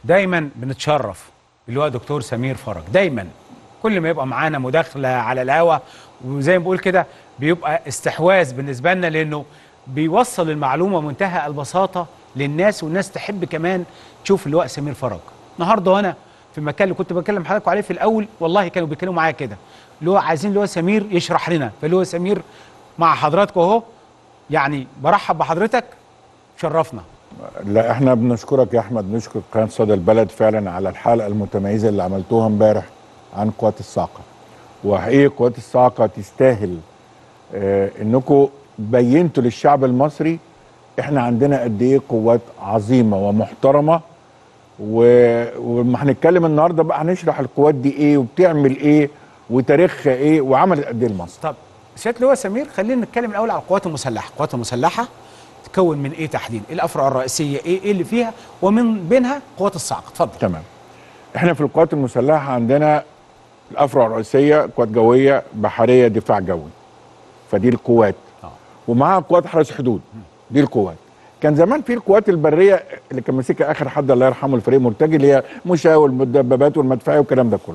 دايما بنتشرف اللي هو دكتور سمير فرج دايما كل ما يبقى معانا مداخله على الهوا وزي ما بقول كده بيبقى استحواذ بالنسبه لنا لانه بيوصل المعلومه منتهى البساطه للناس والناس تحب كمان تشوف اللواء سمير فرج النهارده وانا في المكان اللي كنت بكلم حضراتكم عليه في الاول والله كانوا بيتكلموا معايا كده اللي هو عايزين اللي هو سمير يشرح لنا فاللي هو سمير مع حضراتكم اهو يعني برحب بحضرتك شرفنا لا احنا بنشكرك يا احمد نشكر قناه صدى البلد فعلا على الحلقه المتميزه اللي عملتوها امبارح عن قوات الصاعقه وحقيقي قوات الصاعقه تستاهل اه انكم بينتوا للشعب المصري احنا عندنا قد ايه قوات عظيمه ومحترمه و- وما هنتكلم النهارده بقى هنشرح القوات دي ايه وبتعمل ايه وتاريخها ايه وعملت قد ايه لمصر طب سياده اللواء سمير خلينا نتكلم الاول على القوات المسلحه القوات المسلحه تتكون من ايه تحديدا ايه الافرع الرئيسيه ايه ايه اللي فيها ومن بينها قوات الصاعقه اتفضل تمام احنا في القوات المسلحه عندنا الافرع الرئيسيه قوات جويه بحريه دفاع جوي فدي القوات آه. ومعاها قوات حرس حدود دي القوات كان زمان في القوات البريه اللي كان ماسكها اخر حد الله يرحمه الفريق مرتجي اللي هي مشاة والمدببات والمدفعيه والكلام ده كله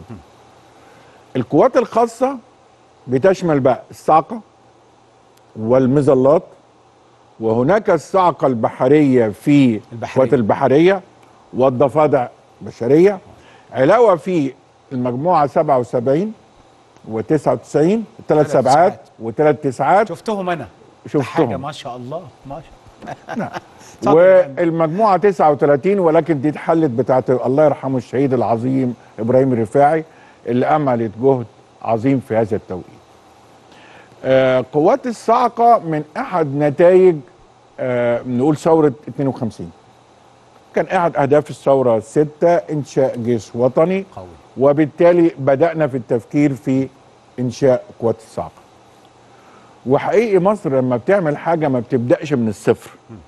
القوات الخاصه بتشمل بقى الصاعقه والمظلات وهناك الصاعقه البحريه في البحرية. القوات البحريه والضفادع البشريه علاوه في المجموعه 77 و99 ثلاث ثلاث سبعات سبعات. وثلاث تسعات شفتهم انا شفتهم. حاجه ما شاء الله ما شاء الله اتفضل يا فندم. والمجموعه 39 ولكن دي اتحلت بتاعت الله يرحمه الشهيد العظيم ابراهيم الرفاعي اللي عملت جهد عظيم في هذا التوقيت. آه قوات الصاعقه من احد نتائج آه نقول ثوره 52 كان احد اهداف الثوره السته انشاء جيش وطني قوي وبالتالي بدانا في التفكير في انشاء قوات الصاعقه. وحقيقي مصر لما بتعمل حاجه ما بتبداش من الصفر.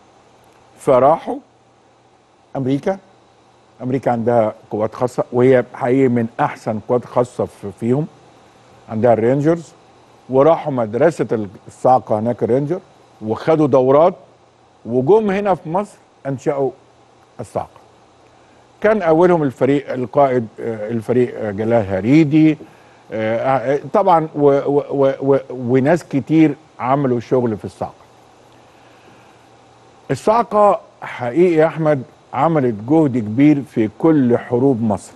فراحوا امريكا امريكا عندها قوات خاصه وهي حقيقي من احسن قوات خاصه في- فيهم عندها الرينجرز وراحوا مدرسه الصاعقه هناك الرينجر وخدوا دورات وجم هنا في مصر انشأوا الصاعقه كان اولهم الفريق القائد آه، الفريق آه، جلال هريدي آه، آه، طبعا و و و و وناس كتير عملوا شغل في الصاعقه الصاعقه حقيقي يا احمد عملت جهد كبير في كل حروب مصر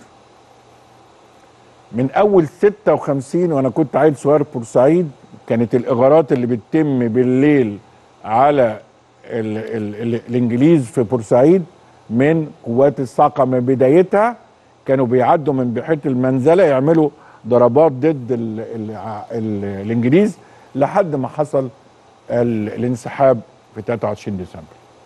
من اول 56 وانا كنت عيل صغير بورسعيد كانت الاغارات اللي بتتم بالليل على ال ال ال الانجليز في بورسعيد من قوات الصاعقه من بدايتها كانوا بيعدوا من بحيره المنزله يعملوا ضربات ضد ال ال ال الانجليز لحد ما حصل ال الانسحاب في 23 ديسمبر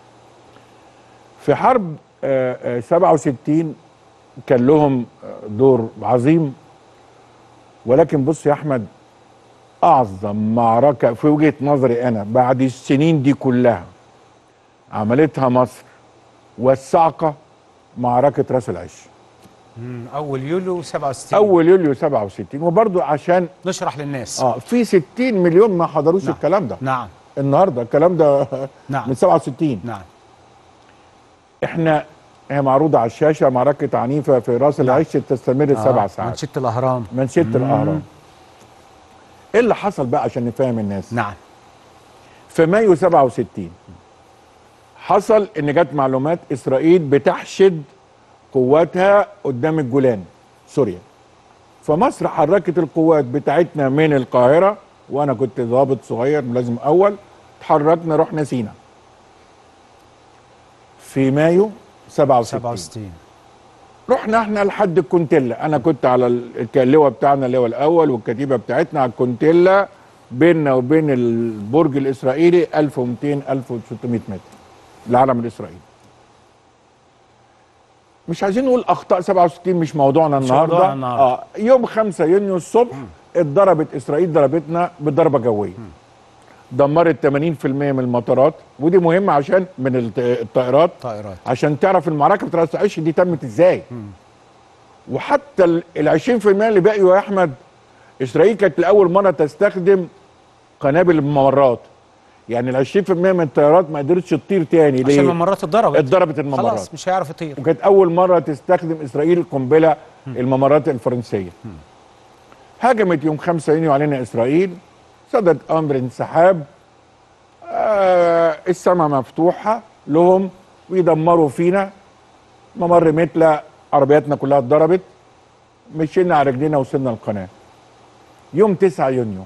في حرب آه، آه، 67 كان لهم آه، دور عظيم ولكن بص يا احمد اعظم معركه في وجهه نظري انا بعد السنين دي كلها عملتها مصر والصعقه معركه راس العش مم، اول يوليو 67 اول يوليو 67 وبرضو عشان نشرح للناس اه في 60 مليون ما حضروش نعم. الكلام ده نعم النهارده الكلام ده نعم. من 67 نعم احنا هي معروضه على الشاشه معركه عنيفه في راس العش تستمر سبع آه، ساعات منشده الاهرام منشده الاهرام ايه اللي حصل بقى عشان نفهم الناس نعم في مايو 67 حصل ان جت معلومات اسرائيل بتحشد قواتها قدام الجولان سوريا فمصر حركت القوات بتاعتنا من القاهره وانا كنت ضابط صغير ملازم اول اتحركنا رحنا سينا في مايو 67 67 رحنا احنا لحد الكونتيلا انا كنت على ال- اللواء بتاعنا اللواء الاول والكتيبه بتاعتنا على الكونتيلا بيننا وبين البرج الاسرائيلي 1200 1600 متر العلم الاسرائيلي مش عايزين نقول اخطاء 67 مش موضوعنا مش النهارده موضوعنا النهاردة. اه يوم 5 يونيو الصبح اتضربت اسرائيل ضربتنا بضربه جويه دمرت 80% من المطارات ودي مهمه عشان من الط- الطائرات طائرات عشان تعرف المعركه بتاعت العش دي تمت ازاي وحتى ال ال 20% اللي بقيوا يا احمد اسرائيل كانت لاول مره تستخدم قنابل الممرات يعني ال 20% من الطيارات ما قدرتش تطير تاني عشان ليه؟ الممرات اتضربت اتضربت الممرات خلاص مش هيعرف يطير وكانت اول مره تستخدم اسرائيل قنبله الممرات الفرنسيه هاجمت يوم 5 يونيو علينا اسرائيل صدد امر انسحاب آه السماء مفتوحه لهم ويدمروا فينا ممر متلا عربياتنا كلها اتضربت مشينا على رجلينا وصلنا القناه يوم 9 يونيو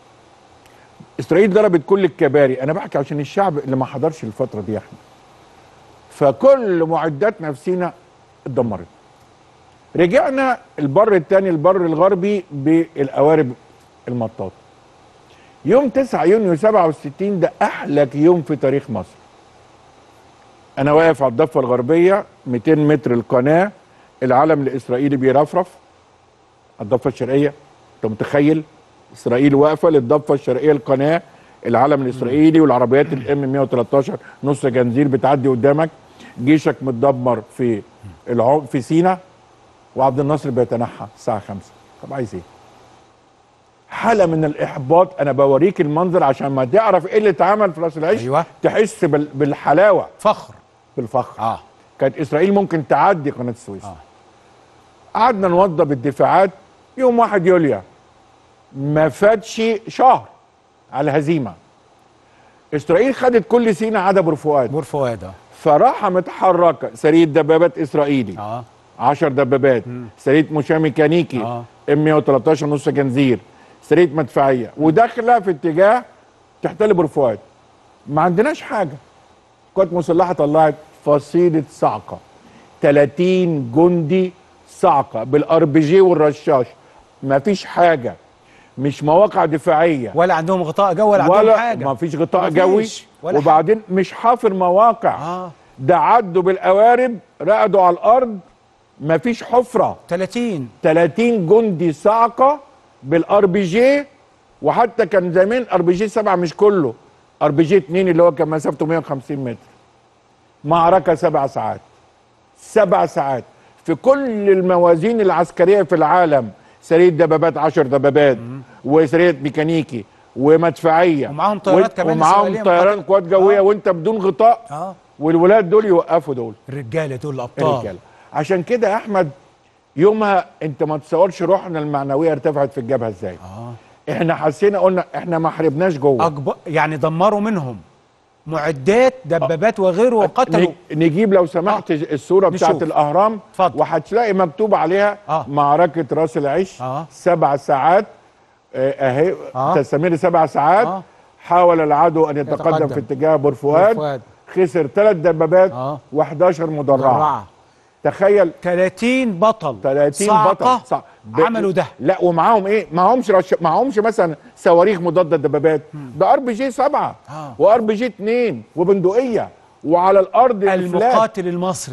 اسرائيل ضربت كل الكباري انا بحكي عشان الشعب اللي ما حضرش الفتره دي يا احمد فكل معداتنا في سينا اتدمرت رجعنا البر الثاني البر الغربي بالقوارب المطاط يوم 9 يونيو 67 ده احلى يوم في تاريخ مصر انا واقف على الضفه الغربيه 200 متر القناه العلم الاسرائيلي بيرفرف على الضفه الشرقيه انت متخيل اسرائيل واقفه للضفه الشرقيه القناه العلم الاسرائيلي والعربيات الام 113 نص جنزير بتعدي قدامك جيشك متدمر في العم في سينا وعبد الناصر بيتنحى الساعه 5 طب عايز ايه؟ حاله من الاحباط انا بوريك المنظر عشان ما تعرف ايه اللي اتعمل في راس العيش أيوة. تحس بال- بالحلاوه فخر بالفخر اه كانت اسرائيل ممكن تعدي قناه السويس آه. قعدنا نوضب الدفاعات يوم 1 يوليو ما فاتش شهر على هزيمه اسرائيل خدت كل سينا عدا بور فؤاد بور فؤاد اه فراحه متحركه سريه دبابات اسرائيلي اه 10 دبابات سريه مشاة ميكانيكي آه. ام 113 نص جنزير سريه مدفعيه وداخله في اتجاه تحتل بور فؤاد ما عندناش حاجه قوات مسلحه طلعت فصيله صعقه 30 جندي صعقه بالار بي جي والرشاش ما فيش حاجه مش مواقع دفاعيه ولا عندهم غطاء جو ولا, عندهم ولا حاجه ما فيش غطاء مفيش جوي ولا وبعدين مش حافر مواقع اه ده عدوا بالقوارب رقدوا على الارض ما فيش حفره 30 30 جندي صاعقه بالار بي جي وحتى كان زمان ار بي جي 7 مش كله ار بي جي 2 اللي هو كان مسافته 150 متر معركه سبع ساعات سبع ساعات في كل الموازين العسكريه في العالم سريه دبابات 10 دبابات وسريه ميكانيكي ومدفعيه ومعاهم طيارات و- كمان ومعاهم إسرائيلية طيران مقاتلة. قوات جويه آه. وانت بدون غطاء اه والولاد دول يوقفوا دول الرجاله دول الابطال الرجاله عشان كده يا احمد يومها انت ما تصورش روحنا المعنويه ارتفعت في الجبهه ازاي اه احنا حسينا قلنا احنا ما حاربناش جوه أكبر يعني دمروا منهم معدات دبابات وغيره وقتلوا ن- نجيب لو سمحت الصوره بتاعت نشوف. الاهرام اتفضل. وهتلاقي مكتوب عليها آه. معركه راس العيش آه. سبع ساعات آه، اهي آه. تستمر سبع ساعات آه. حاول العدو ان يتقدم, يتقدم. في اتجاه بور بور فؤاد فؤاد. خسر ثلاث دبابات آه. و11 مدرعه درعة تخيل 30 بطل 30 صعقة بطل صع... ب- عملوا ده لا ومعاهم ايه معاهمش رش... معاهمش مثلا صواريخ مضاده دبابات ده ار بي جي 7 آه. وار بي جي 2 وبندقيه وعلى الارض الفلات المقاتل المصري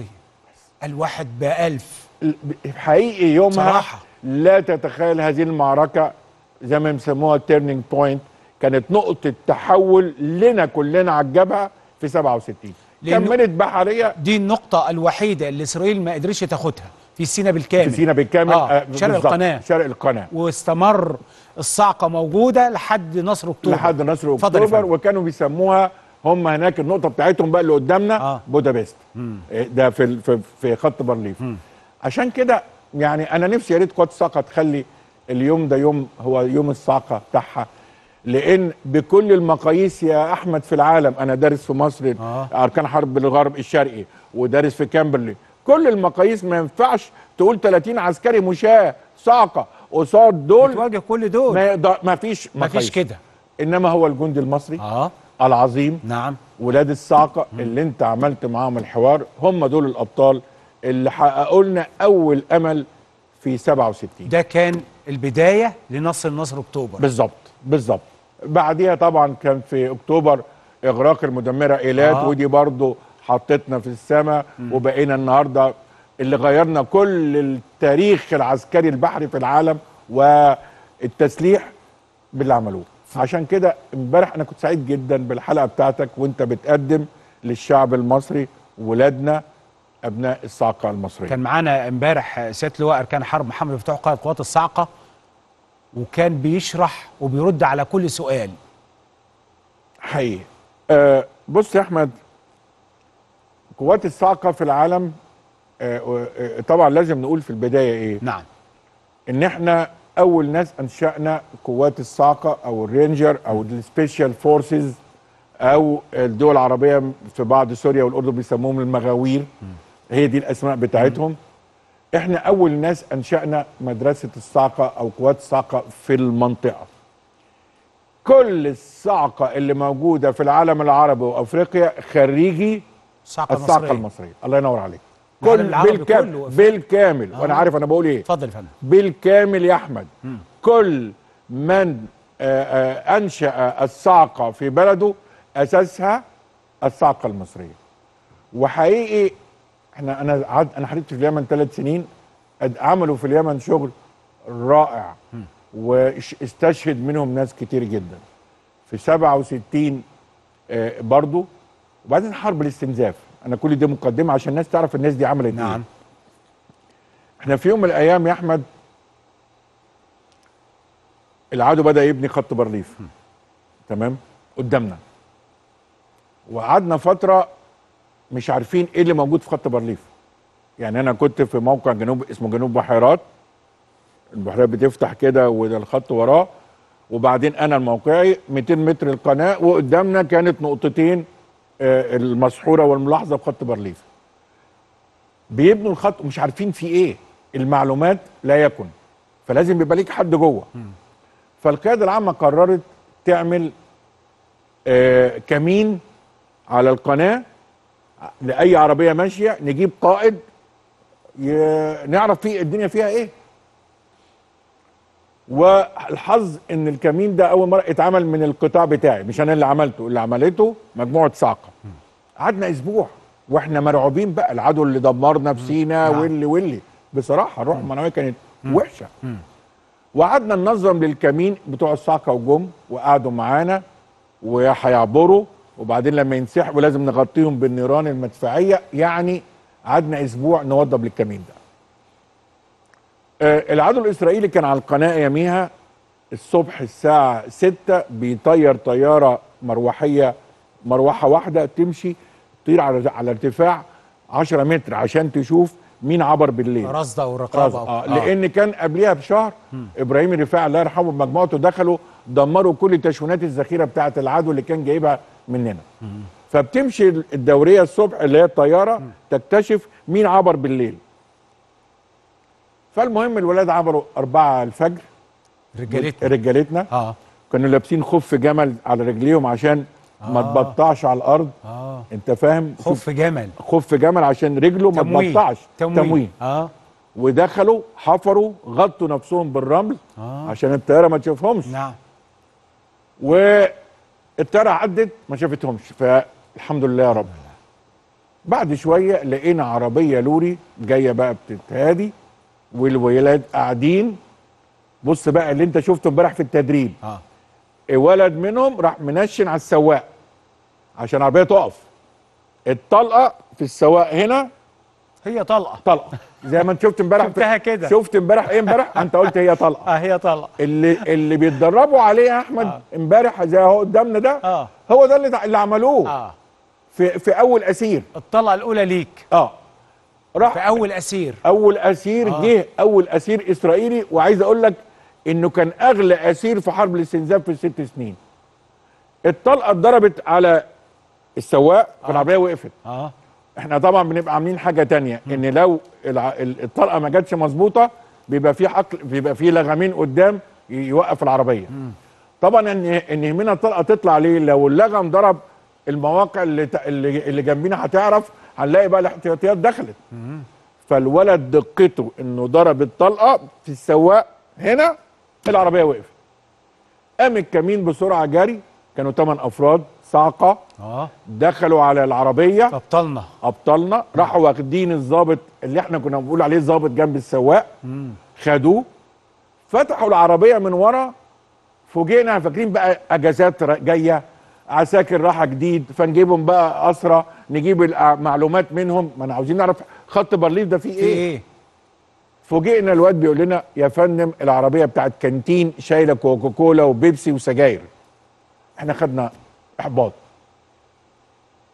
الواحد بألف ال- حقيقي يومها صراحة. لا تتخيل هذه المعركه زي ما بيسموها تيرنينج بوينت كانت نقطه تحول لنا كلنا على الجبهه في 67 لأنه- كملت بحريه دي النقطة الوحيدة اللي إسرائيل ما قدرتش تاخدها في سينا بالكامل في سينا بالكامل آه. آه، شرق بالظبط، القناة شرق القناه واستمر الصعقة موجودة لحد نصر أكتوبر لحد نصر اتفضل يا اكتوبر فندم. وكانوا بيسموها هم هناك النقطه بتاعتهم بقى اللي قدامنا آه. آه. بودابست إيه ده في ال- في, في خط بارليف عشان كده يعني انا نفسي يا ريت قوات الصاعقه تخلي اليوم ده يوم هو يوم الصاعقه بتاعها لان بكل المقاييس يا احمد في العالم انا دارس في مصر آه. اركان حرب الغرب الشرقي ودارس في كامبرلي كل المقاييس ما ينفعش تقول 30 عسكري مشاة صاعقه قصاد دول بتواجه كل دول ما يقدر ما فيش ما فيش مقاييس. كده انما هو الجندي المصري اه العظيم نعم ولاد الصاعقه اللي انت عملت معاهم الحوار هم دول الابطال اللي حققوا لنا اول امل في 67 ده كان البداية لنصر نصر أكتوبر بالظبط بالظبط بعديها طبعا كان في اكتوبر اغراق المدمره ايلات آه. آه. ودي برضو حطتنا في السماء وبقينا النهارده اللي غيرنا كل التاريخ العسكري البحري في العالم والتسليح باللي عملوه عشان كده امبارح انا كنت سعيد جدا بالحلقه بتاعتك وانت بتقدم للشعب المصري ولادنا ابناء الصاعقه المصريه كان معانا امبارح سيادة لواء أركان حرب محمد مفتوح قائد قوات الصاعقة وكان بيشرح وبيرد على كل سؤال حقيقي آه بص يا احمد قوات الصاعقه في العالم آه آه طبعا لازم نقول في البدايه ايه نعم ان احنا اول ناس انشانا قوات الصاعقه او الرينجر او السبيشال فورسز او الدول العربيه في بعض سوريا والاردن بيسموهم المغاوير هي دي الاسماء بتاعتهم احنا اول ناس انشانا مدرسه الصاعقه او قوات الصاعقه في المنطقه كل الصاعقه اللي موجوده في العالم العربي وافريقيا خريجي الصاعقه الصاعقه المصريه المصريه الله ينور عليك العالم كل العربي بالكامل كله. بالكامل آه. وانا عارف انا بقول ايه اتفضل يا فندم بالكامل يا احمد كل من آه، آه، انشا الصاعقه في بلده اساسها الصاعقه المصريه وحقيقي احنا انا عد انا حضرت في اليمن ثلاث سنين أد- عملوا في اليمن شغل رائع واستشهد منهم ناس كتير جدا في 67 آه، برضو وبعدين حرب الاستنزاف انا كل دي مقدمه عشان الناس تعرف الناس دي عملت ايه نعم احنا في يوم من الايام يا احمد العدو بدا يبني خط بارليف تمام قدامنا وقعدنا فتره مش عارفين ايه اللي موجود في خط بارليف يعني انا كنت في موقع جنوب اسمه جنوب بحيرات البحيرات بتفتح كده وده الخط وراه وبعدين انا الموقعي 200 متر القناه وقدامنا كانت نقطتين آه، المسحوره والملاحظه في خط بارليف بيبنوا الخط ومش عارفين في ايه المعلومات لا يكن فلازم يبقى ليك حد جوه فالقياده العامه قررت تعمل آه كمين على القناه لاي عربيه ماشيه نجيب قائد ي- نعرف فيه الدنيا فيها ايه والحظ ان الكمين ده اول مره اتعمل من القطاع بتاعي مش انا اللي عملته اللي عملته مجموعه صاعقه قعدنا اسبوع واحنا مرعوبين بقى العدو اللي دمرنا في سينا نعم. واللي واللي بصراحه الروح المعنويه كانت وحشه وقعدنا ننظم للكمين بتوع الصاعقه وجم وقعدوا معانا وهيعبروا وبعدين لما ينسحبوا لازم نغطيهم بالنيران المدفعيه يعني قعدنا اسبوع نوضب للكمين ده آه، العدو الاسرائيلي كان على القناه يميها الصبح الساعه 6 بيطير طياره مروحيه مروحه واحده تمشي تطير على على ارتفاع 10 متر عشان تشوف مين عبر بالليل رصده او خلاص رقابه آه. لان كان قبلها بشهر ابراهيم الرفاعي الله يرحمه بمجموعته دخلوا دمروا كل تشوينات الذخيره بتاعه العدو اللي كان جايبها مننا فبتمشي الدوريه الصبح اللي هي الطياره تكتشف مين عبر بالليل فالمهم الولاد عبروا أربعة الفجر رجالتنا رجالتنا اه كانوا لابسين خف جمل على رجليهم عشان ما آه. تبطعش على الارض اه انت فاهم خف جمل خف جمل عشان رجله ما تموين تبطعش تموين اه ودخلوا حفروا غطوا نفسهم بالرمل آه. عشان الطياره ما تشوفهمش نعم والطياره عدت ما شافتهمش فالحمد لله يا رب بعد شويه لقينا عربيه لوري جايه بقى بتتهادي والولاد قاعدين بص بقى اللي انت شفته امبارح في التدريب اه ولد منهم راح منشن على السواق عشان العربيه تقف الطلقه في السواق هنا هي طلقه طلقه زي ما انت شفت امبارح في- شفتها كده. شفت امبارح ايه امبارح انت قلت هي طلقه اه هي طلقه اللي اللي بيتدربوا عليه يا احمد امبارح زي اهو قدامنا ده اه هو ده اللي اللي عملوه اه في في اول اسير الطلقه الاولى ليك اه في راح اول اسير اول اسير آه. جه اول اسير اسرائيلي وعايز اقول لك انه كان اغلى اسير في حرب الاستنزاف في الست سنين الطلقه اتضربت على السواق فالعربيه وقفت اه احنا طبعا بنبقى عاملين حاجه تانية ان لو الع- ال- الطلقه ما جاتش مظبوطه بيبقى في حقل بيبقى في لغمين قدام ي- يوقف العربيه طبعا ان ان يهمنا الطلقه تطلع ليه لو اللغم ضرب المواقع اللي ت- اللي, اللي جنبينا هتعرف هنلاقي بقى الاحتياطيات دخلت فالولد دقته انه ضرب الطلقه في السواق هنا العربيه وقفت قام الكمين بسرعه جري كانوا 8 افراد صاعقه اه دخلوا على العربيه ابطالنا ابطالنا راحوا واخدين الضابط اللي احنا كنا بنقول عليه ضابط جنب السواق خدوه فتحوا العربيه من ورا فوجئنا فاكرين بقى اجازات را- جايه عساكر راحه جديد فنجيبهم بقى اسرى نجيب المعلومات منهم ما انا عاوزين نعرف خط بارليف ده فيه في ايه ايه فوجئنا الواد بيقول لنا يا فندم العربيه بتاعت كانتين شايله كوكاكولا وبيبسي وسجاير احنا خدنا احباط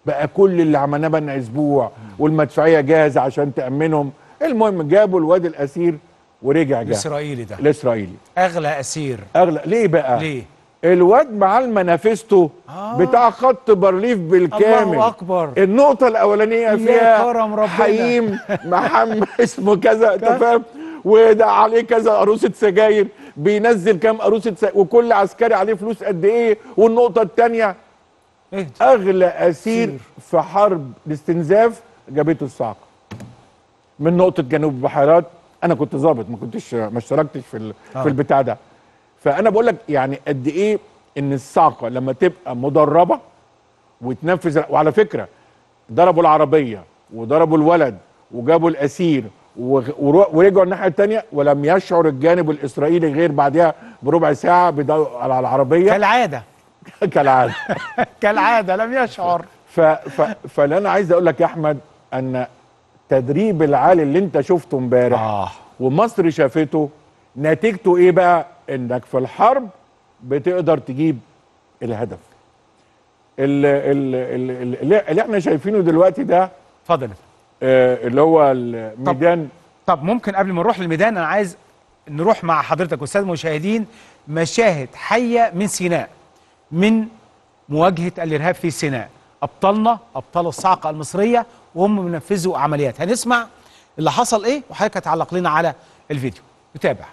بقى كل اللي عملناه بقى اسبوع والمدفعيه جاهزه عشان تامنهم المهم جابوا الواد الاسير ورجع جه الاسرائيلي ده الاسرائيلي اغلى اسير اغلى ليه بقى ليه الواد معاه المنافستو آه. بتاع خط بارليف بالكامل الله أكبر. النقطة الأولانية يا فيها كرم ربنا. حييم محمد اسمه كذا أنت فاهم وده عليه كذا عروسة سجاير بينزل كام عروسة سجاير وكل عسكري عليه فلوس قد إيه والنقطة التانية ايه أغلى أسير في حرب الاستنزاف جابته الصعقة من نقطة جنوب البحيرات أنا كنت ظابط ما كنتش ما اشتركتش في ال- آه. في البتاع ده فأنا بقول لك يعني قد إيه إن الصعقة لما تبقى مدربة وتنفذ وعلى فكرة ضربوا العربية وضربوا الولد وجابوا الأسير وغ- ورو- ورجعوا الناحية التانية ولم يشعر الجانب الإسرائيلي غير بعدها بربع ساعة بدأوا على العربية كالعاده كالعادة كالعاده لم يشعر ف... ف... فاللي انا عايز اقول لك يا احمد ان تدريب العالي اللي انت شفته امبارح اه ومصر شافته نتيجته ايه بقى انك في الحرب بتقدر تجيب الهدف ال- ال- ال- ال- اللي احنا شايفينه دلوقتي ده اتفضل آه، اللي هو الميدان طب ممكن قبل ما نروح للميدان انا عايز نروح مع حضرتك استاذ المشاهدين مشاهد حيه من سيناء من مواجهه الارهاب في سيناء ابطالنا ابطال الصاعقه المصريه وهم بينفذوا عمليات هنسمع اللي حصل ايه وحضرتك هتعلق لنا على الفيديو نتابع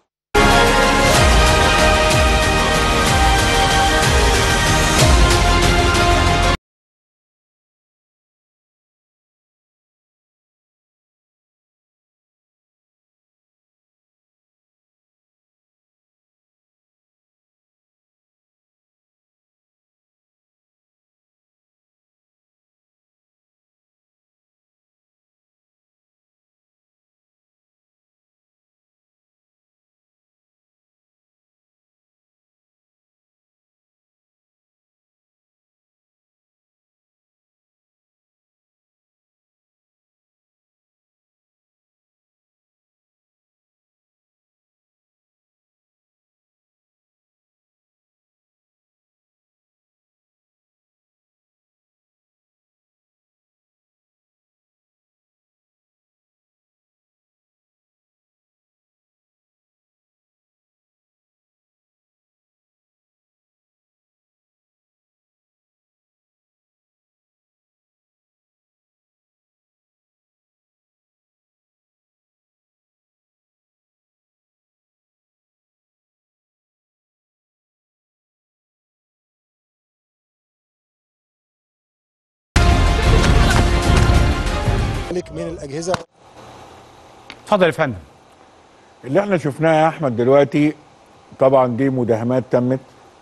ذلك من الاجهزه اتفضل يا فندم اللي احنا شفناه يا احمد دلوقتي طبعا دي مداهمات تمت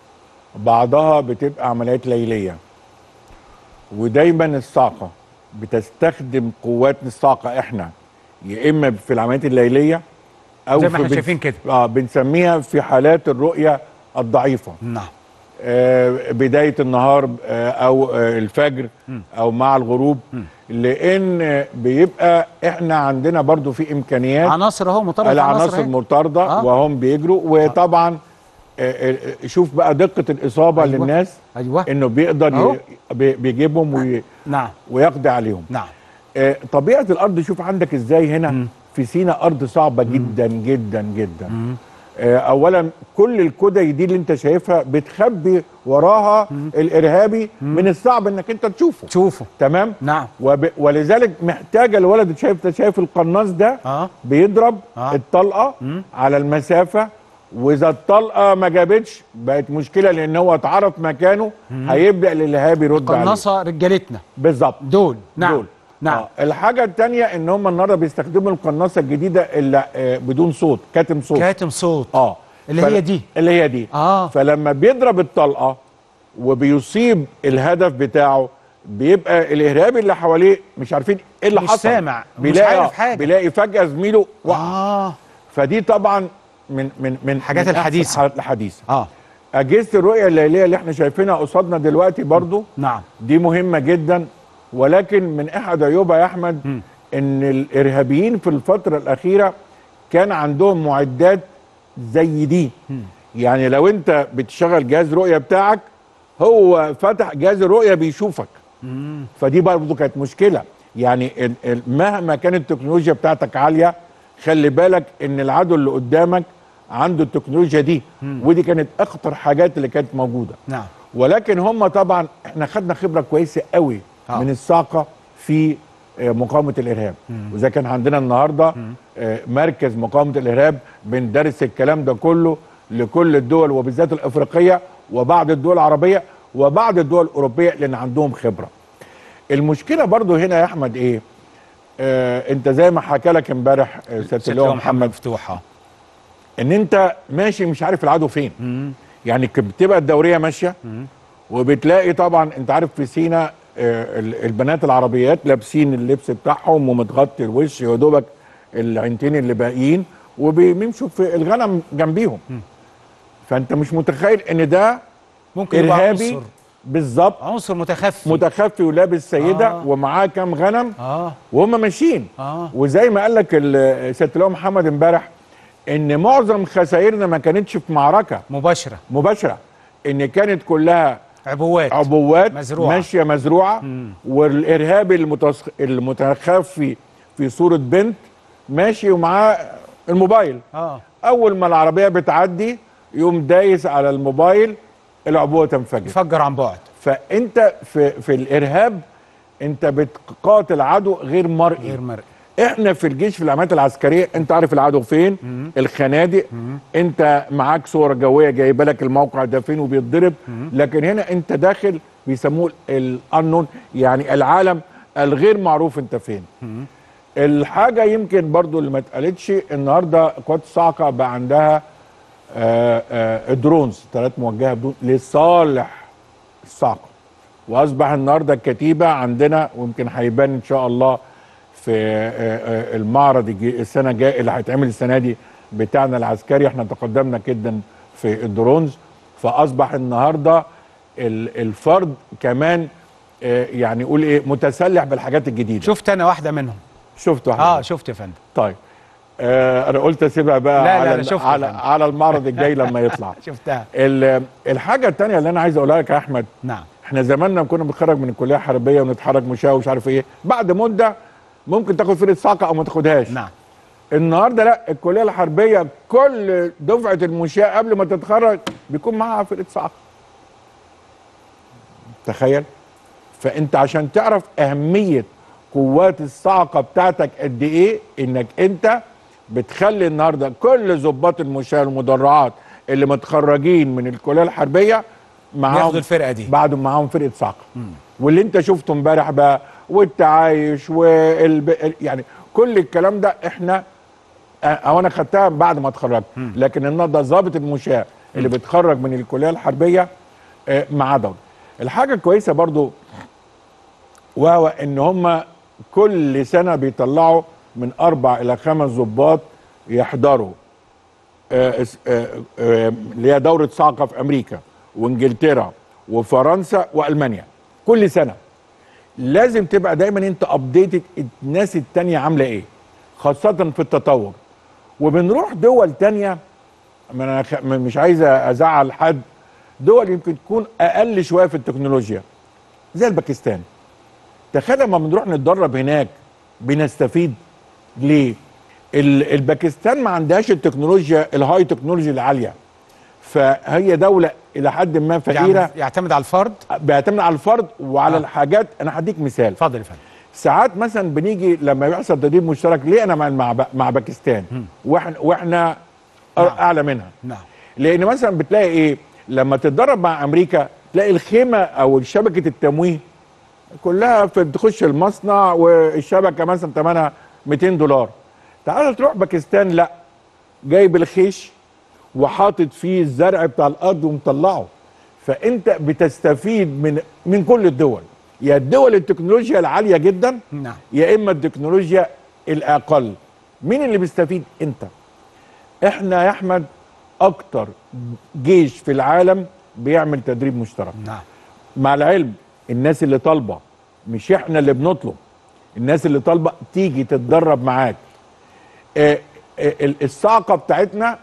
بعضها بتبقى عمليات ليليه ودايما الصاعقه بتستخدم قوات الصاعقه احنا يا اما في العمليات الليليه او زي ما في احنا بن- شايفين كده. اه بنسميها في حالات الرؤيه الضعيفه نعم آه، بدايه النهار آه، او آه، الفجر او مع الغروب لان آه، بيبقى احنا عندنا برضو في امكانيات عناصر اهو مطرد العناصر أهي. المرتضى آه. وهم بيجروا وطبعا آه، آه، شوف بقى دقه الاصابه أيوة. للناس ايوه انه بيقدر أهو. ي- بي- بيجيبهم وي- نعم ويقضي عليهم نعم آه، طبيعه الارض شوف عندك ازاي هنا في سينا ارض صعبه جدا جدا جدا آه، اولا كل الكدي دي اللي انت شايفها بتخبي وراها الارهابي من الصعب انك انت تشوفه شوفوا تمام نعم وب... ولذلك محتاجه الولد انت شايف انت شايف القناص ده اه بيضرب آه. الطلقه على المسافه واذا الطلقه ما جابتش بقت مشكله لان هو اتعرف مكانه هيبدا الارهابي يرد عليه قناصه رجالتنا بالظبط دول نعم دول نعم آه. الحاجه الثانيه ان هم النهارده بيستخدموا القناصه الجديده اللي آه بدون صوت كاتم صوت كاتم صوت اه اللي فل- هي دي. اللي هي دي آه. فلما بيضرب الطلقه وبيصيب الهدف بتاعه بيبقى الارهابي اللي حواليه مش عارفين ايه اللي مش حصل سامع، مش بيلاقي عارف حاجة. بيلاقي فجاه زميله وقع اه فدي طبعا من من من حاجات من أحسن الحديثة. الحاجات الحديثه اه اجهزه الرؤيه الليليه اللي احنا شايفينها قصادنا دلوقتي برضو نعم دي مهمه جدا ولكن من احد عيوبها يا احمد ان الارهابيين في الفتره الاخيره كان عندهم معدات زي دي يعني لو انت بتشغل جهاز رؤيه بتاعك هو فتح جهاز الرؤيه بيشوفك فدي برضه كانت مشكله يعني ال- ال- مهما كانت التكنولوجيا بتاعتك عاليه خلي بالك ان العدو اللي قدامك عنده التكنولوجيا دي ودي كانت اخطر حاجات اللي كانت موجوده نعم ولكن هم طبعا احنا خدنا خبره كويسه قوي آه. من الصاعقه في آه، مقاومه الارهاب واذا كان عندنا النهارده آه، مركز مقاومه الارهاب بندرس الكلام ده كله لكل الدول وبالذات الافريقيه وبعض الدول العربيه وبعض الدول الاوروبيه لان عندهم خبره المشكله برضو هنا يا احمد ايه آه انت زي ما حكى لك امبارح آه، سياده اللواء محمد مفتوحه ان انت ماشي مش عارف العدو فين يعني ك- بتبقى الدوريه ماشيه وبتلاقي طبعا انت عارف في سينا آه، ال- البنات العربيات لابسين اللبس بتاعهم ومتغطي الوش يا دوبك العينتين اللي باقيين وبيمشوا في الغنم جنبيهم فانت مش متخيل ان ده ممكن يبقى ارهابي عنصر بالظبط عنصر متخفي متخفي ولابس سيده آه. ومعاه كام غنم اه وهم ماشيين آه. وزي ما قال لك ال- سياده اللواء محمد امبارح ان معظم خسائرنا ما كانتش في معركه مباشره مباشره ان كانت كلها عبوات عبوات مزروعة. ماشيه مزروعه والارهابي المتص... المتخفي في صوره بنت ماشي ومعاه الموبايل اه اول ما العربيه بتعدي يقوم دايس على الموبايل العبوه تنفجر يفجر عن بعد فانت في في الارهاب انت بتقاتل عدو غير مرئي غير مرئي احنا في الجيش في العمليات العسكريه انت عارف العدو فين الخنادق انت معاك صور جويه جايبه لك الموقع ده فين وبيتضرب لكن هنا انت داخل بيسموه الانون يعني العالم الغير معروف انت فين الحاجه يمكن برضو اللي ما اتقالتش النهارده قوات الصاعقه بقى عندها آه، آه، الدرونز ثلاث موجهه بدون لصالح الصاعقه واصبح النهارده الكتيبه عندنا ويمكن هيبان ان شاء الله في آه، آه، المعرض الجي- السنه الجايه اللي هيتعمل السنه دي بتاعنا العسكري احنا تقدمنا جدا في الدرونز فاصبح النهارده ال- الفرد كمان آه، يعني يقول ايه متسلح بالحاجات الجديده شفت انا واحده منهم شفت واحد اه شفت يا فندم طيب آه انا قلت اسيبها بقى لا، لا، على أنا شفت على, فعلا. على المعرض الجاي لما يطلع شفتها ال- الحاجه الثانيه اللي انا عايز اقولها لك يا احمد نعم احنا زماننا كنا بنتخرج من الكليه الحربيه ونتحرك مشاه ومش عارف ايه بعد مده ممكن تاخد فرقه صاعقه او ما تاخدهاش نعم النهارده لا الكليه الحربيه كل دفعه المشاه قبل ما تتخرج بيكون معاها فرقه صاعقه تخيل فانت عشان تعرف اهميه قوات الصاعقه بتاعتك قد ايه انك انت بتخلي النهارده كل ضباط المشاه المدرعات اللي متخرجين من الكليه الحربيه معاهم ياخدوا الفرقة دي. بعد معاهم فرقه صاعقه واللي انت شفته امبارح بقى والتعايش والب... يعني كل الكلام ده احنا او انا خدتها بعد ما اتخرجت لكن النهارده ضابط المشاة اللي بيتخرج من الكليه الحربيه آه، معاه دور الحاجه الكويسه برضو وهو ان هم كل سنه بيطلعوا من اربع الى خمس ضباط يحضروا آه، اس- آه، آه، اللي هي دوره صاعقه في امريكا وانجلترا وفرنسا والمانيا كل سنه لازم تبقى دايما انت ابديتد الناس التانية عامله ايه خاصه في التطور وبنروح دول تانية ما انا خ- م- مش عايز ازعل حد دول يمكن تكون اقل شويه في التكنولوجيا زي الباكستان تخيل لما بنروح نتدرب هناك بنستفيد ليه ال- الباكستان ما عندهاش التكنولوجيا الهاي تكنولوجي العاليه فهي دوله الى حد ما فقيره يعني يعتمد على الفرد بيعتمد على الفرد وعلى آه. الحاجات انا هديك مثال اتفضل يا فندم ساعات مثلا بنيجي لما يحصل تدريب مشترك ليه انا مع مع, ب- مع باكستان واحنا واحنا نعم. اعلى منها نعم لان مثلا بتلاقي ايه لما تتدرب مع امريكا تلاقي الخيمه او شبكه التمويه كلها في تخش المصنع والشبكه مثلا ثمنها 200 دولار تعال تروح باكستان لا جايب الخيش وحاطط فيه الزرع بتاع الارض ومطلعه فانت بتستفيد من من كل الدول يا الدول التكنولوجيا العاليه جدا نعم يا اما التكنولوجيا الاقل مين اللي بيستفيد انت احنا يا احمد اكتر جيش في العالم بيعمل تدريب مشترك نعم مع العلم الناس اللي طالبه مش احنا اللي بنطلب الناس اللي طالبه تيجي تتدرب معاك آه، آه، ال- الصاعقه بتاعتنا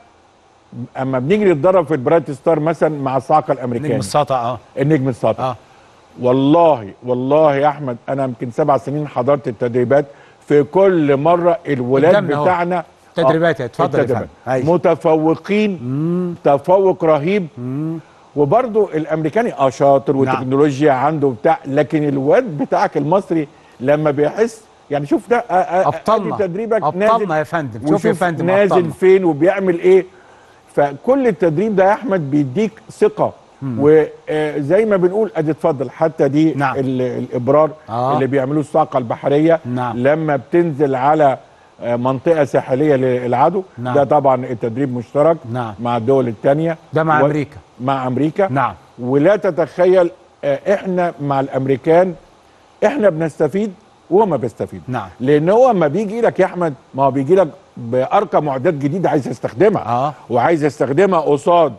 اما بنيجي نتدرب في البرايت ستار مثلا مع الصاعقه نجم الامريكاني السطع اه النجم الساطع اه والله والله يا احمد انا يمكن سبع سنين حضرت التدريبات في كل مره الولاد قدامنا أهو. بتاعنا تدريبات، اتفضل يا التدريبات. فندم. أيوة. متفوقين تفوق رهيب وبرضو الامريكاني اه شاطر وتكنولوجيا عنده بتاع لكن الواد بتاعك المصري لما بيحس يعني شوف ده آه، آه، أبطالنا. أدي تدريبك أبطالنا نازل يا فندم. شوف يا وشوف فندم نازل أبطالنا. فين وبيعمل ايه فكل التدريب ده يا احمد بيديك ثقه وزي ما بنقول ادي اتفضل حتى دي نعم. ال- الابرار آه. اللي بيعملوه الصاعقه البحريه نعم. لما بتنزل على آه، منطقه ساحليه للعدو نعم. ده طبعا التدريب مشترك نعم. مع الدول الثانيه ده مع أمريكا. مع امريكا نعم. ولا تتخيل آه، احنا مع الامريكان احنا بنستفيد وهو ما بيستفيد نعم. لان هو اما بيجي لك يا احمد ما هو بيجي لك بارقى معدات جديده عايز يستخدمها آه. وعايز يستخدمها قصاد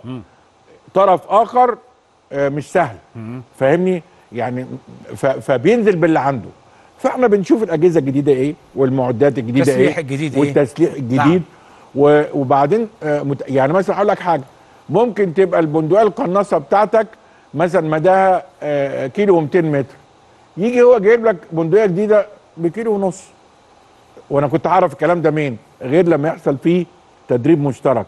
طرف اخر آه، مش سهل فاهمني يعني ف- فبينزل باللي عنده فاحنا بنشوف الاجهزه الجديده ايه والمعدات الجديده التسليح ايه الجديد إيه؟ والتسليح الجديد نعم. و- وبعدين آه، مت- يعني مثلا هقول لك حاجه ممكن تبقى البندقيه القناصه بتاعتك مثلا مداها آه، كيلو و200 متر يجي هو جايب لك بندقيه جديده بكيلو ونص وانا كنت اعرف الكلام ده مين غير لما يحصل فيه تدريب مشترك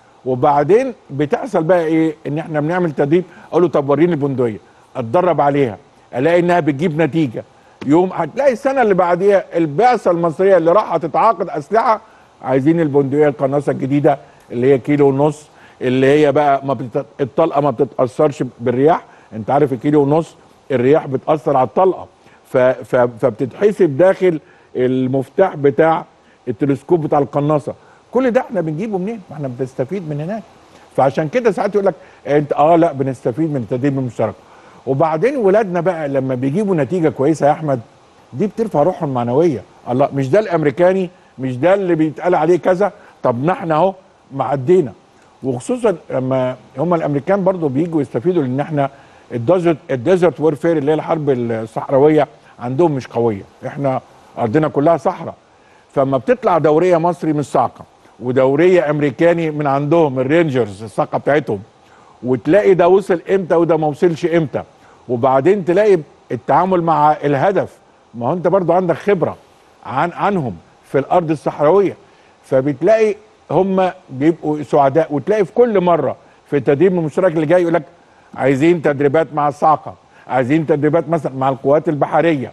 وبعدين بتحصل بقى ايه ان احنا بنعمل تدريب اقول له طب وريني البندقيه اتدرب عليها الاقي انها بتجيب نتيجه يوم هتلاقي السنه اللي بعديها البعثه المصريه اللي راح تتعاقد اسلحه عايزين البندقيه القناصه الجديده اللي هي كيلو ونص اللي هي بقى ما بتت... الطلقه ما بتتاثرش بالرياح انت عارف الكيلو ونص الرياح بتاثر على الطلقه ف... ف... فبتتحسب داخل المفتاح بتاع التلسكوب بتاع القناصه كل ده احنا بنجيبه منين؟ ما احنا بنستفيد من هناك فعشان كده ساعات يقول لك انت اه لا بنستفيد من التدريب المشترك وبعدين ولادنا بقى لما بيجيبوا نتيجه كويسه يا احمد دي بترفع روحهم المعنويه الله مش ده الامريكاني مش ده اللي بيتقال عليه كذا طب ما احنا اهو معدينا وخصوصا لما هم الامريكان برضو بيجوا يستفيدوا لان احنا الديزرت الديزرت وورفير اللي هي الحرب الصحراويه عندهم مش قويه احنا ارضنا كلها صحراء فما بتطلع دوريه مصري من الصاعقه ودوريه امريكاني من عندهم الرينجرز الصاعقه بتاعتهم وتلاقي ده وصل امتى وده ما وصلش امتى وبعدين تلاقي التعامل مع الهدف ما هو انت برضو عندك خبره عن عنهم في الارض الصحراويه فبتلاقي هم بيبقوا سعداء وتلاقي في كل مره في التدريب المشترك اللي جاي يقول لك عايزين تدريبات مع الصاعقه عايزين تدريبات مثلا مع القوات البحريه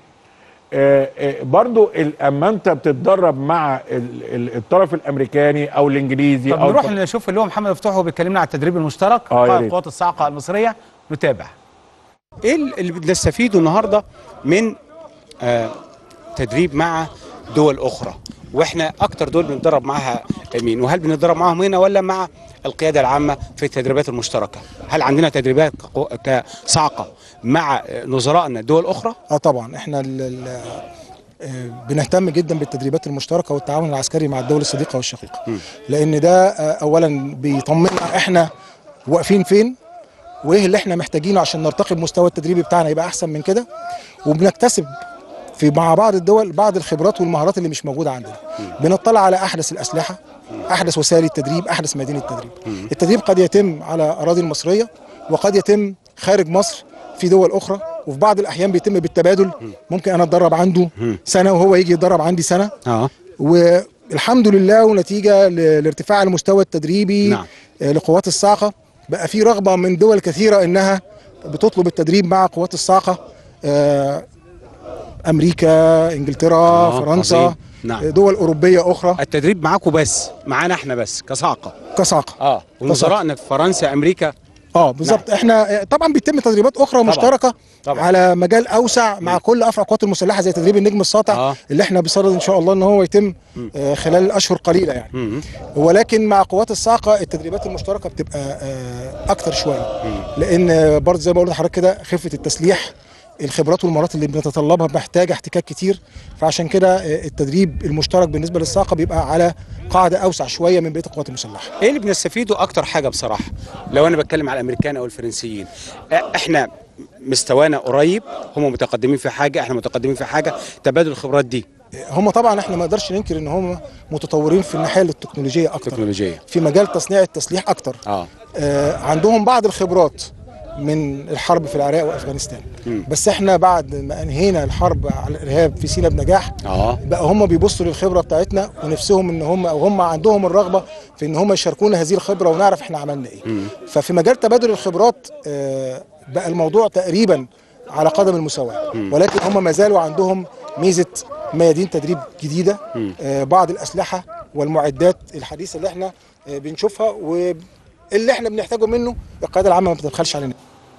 آه، آه، برضو ال- اما انت بتتدرب مع ال- ال- الطرف الامريكاني او الانجليزي طب او نروح الط- نشوف اللي هو محمد مفتوح وهو بيكلمنا على التدريب المشترك آه، يا قائد ريت. قوات الصاعقه المصريه نتابع ايه اللي بنستفيده النهارده من آه تدريب مع دول اخرى واحنا اكتر دول بنتدرب معاها مين وهل بنتدرب معاهم هنا ولا مع القياده العامه في التدريبات المشتركه هل عندنا تدريبات كقو- كصاعقه مع آه، نظرائنا دول اخرى اه طبعا احنا ال ال آه، بنهتم جدا بالتدريبات المشتركه والتعاون العسكري مع الدول الصديقه والشقيقه لان ده آه، اولا بيطمنا احنا واقفين فين وايه اللي احنا محتاجينه عشان نرتقي بمستوى التدريبي بتاعنا يبقى احسن من كده وبنكتسب في مع بعض الدول بعض الخبرات والمهارات اللي مش موجوده عندنا بنطلع على احدث الاسلحه احدث وسائل التدريب احدث ميادين التدريب التدريب قد يتم على اراضي المصريه وقد يتم خارج مصر في دول اخرى وفي بعض الاحيان بيتم بالتبادل ممكن انا اتدرب عنده سنه وهو يجي يتدرب عندي سنه اه والحمد لله ونتيجه ل- لارتفاع المستوى التدريبي نعم. آه، لقوات الصاعقه بقى في رغبه من دول كثيره انها بتطلب التدريب مع قوات الصاعقه آه، امريكا انجلترا آه، فرنسا عظيم. نعم. آه، دول اوروبيه اخرى التدريب معاكم بس معانا احنا بس كصاعقه كصاعقه اه ونظرائنا في فرنسا امريكا اه بالظبط احنا آه، طبعا بيتم تدريبات اخرى مشتركه طبعاً. على مجال اوسع مع كل افرع القوات المسلحه زي تدريب النجم الساطع آه. اللي احنا بصدد ان شاء الله ان هو يتم آه، خلال اشهر قليله يعني مم. ولكن مع قوات الصاعقه التدريبات المشتركه بتبقى آه، اكتر شويه لان آه، برضه زي ما قلت لحضرتك كده خفه التسليح الخبرات والمهارات اللي بنتطلبها محتاجه احتكاك كتير فعشان كده آه، التدريب المشترك بالنسبه للصاعقه بيبقى على قاعده اوسع شويه من بقيه القوات المسلحه ايه اللي بنستفيده اكتر حاجه بصراحه لو انا بتكلم على الامريكان او الفرنسيين آه، احنا مستوانا قريب هم متقدمين في حاجه احنا متقدمين في حاجه تبادل الخبرات دي هم طبعا احنا ما نقدرش ننكر ان هم متطورين في الناحيه التكنولوجيه اكتر تكنولوجيه في مجال تصنيع التسليح اكتر اه آه، عندهم بعض الخبرات من الحرب في العراق وافغانستان بس احنا بعد ما انهينا الحرب على الارهاب في سينا بنجاح اه بقى هم بيبصوا للخبره بتاعتنا ونفسهم ان هم او هم عندهم الرغبه في ان هم يشاركونا هذه الخبره ونعرف احنا عملنا ايه ففي مجال تبادل الخبرات آه، بقى الموضوع تقريبا على قدم المساواه ولكن هم ما زالوا عندهم ميزه ميادين تدريب جديده آه، بعض الاسلحه والمعدات الحديثه اللي احنا آه، بنشوفها واللي احنا بنحتاجه منه القياده العامه ما بتبخلش علينا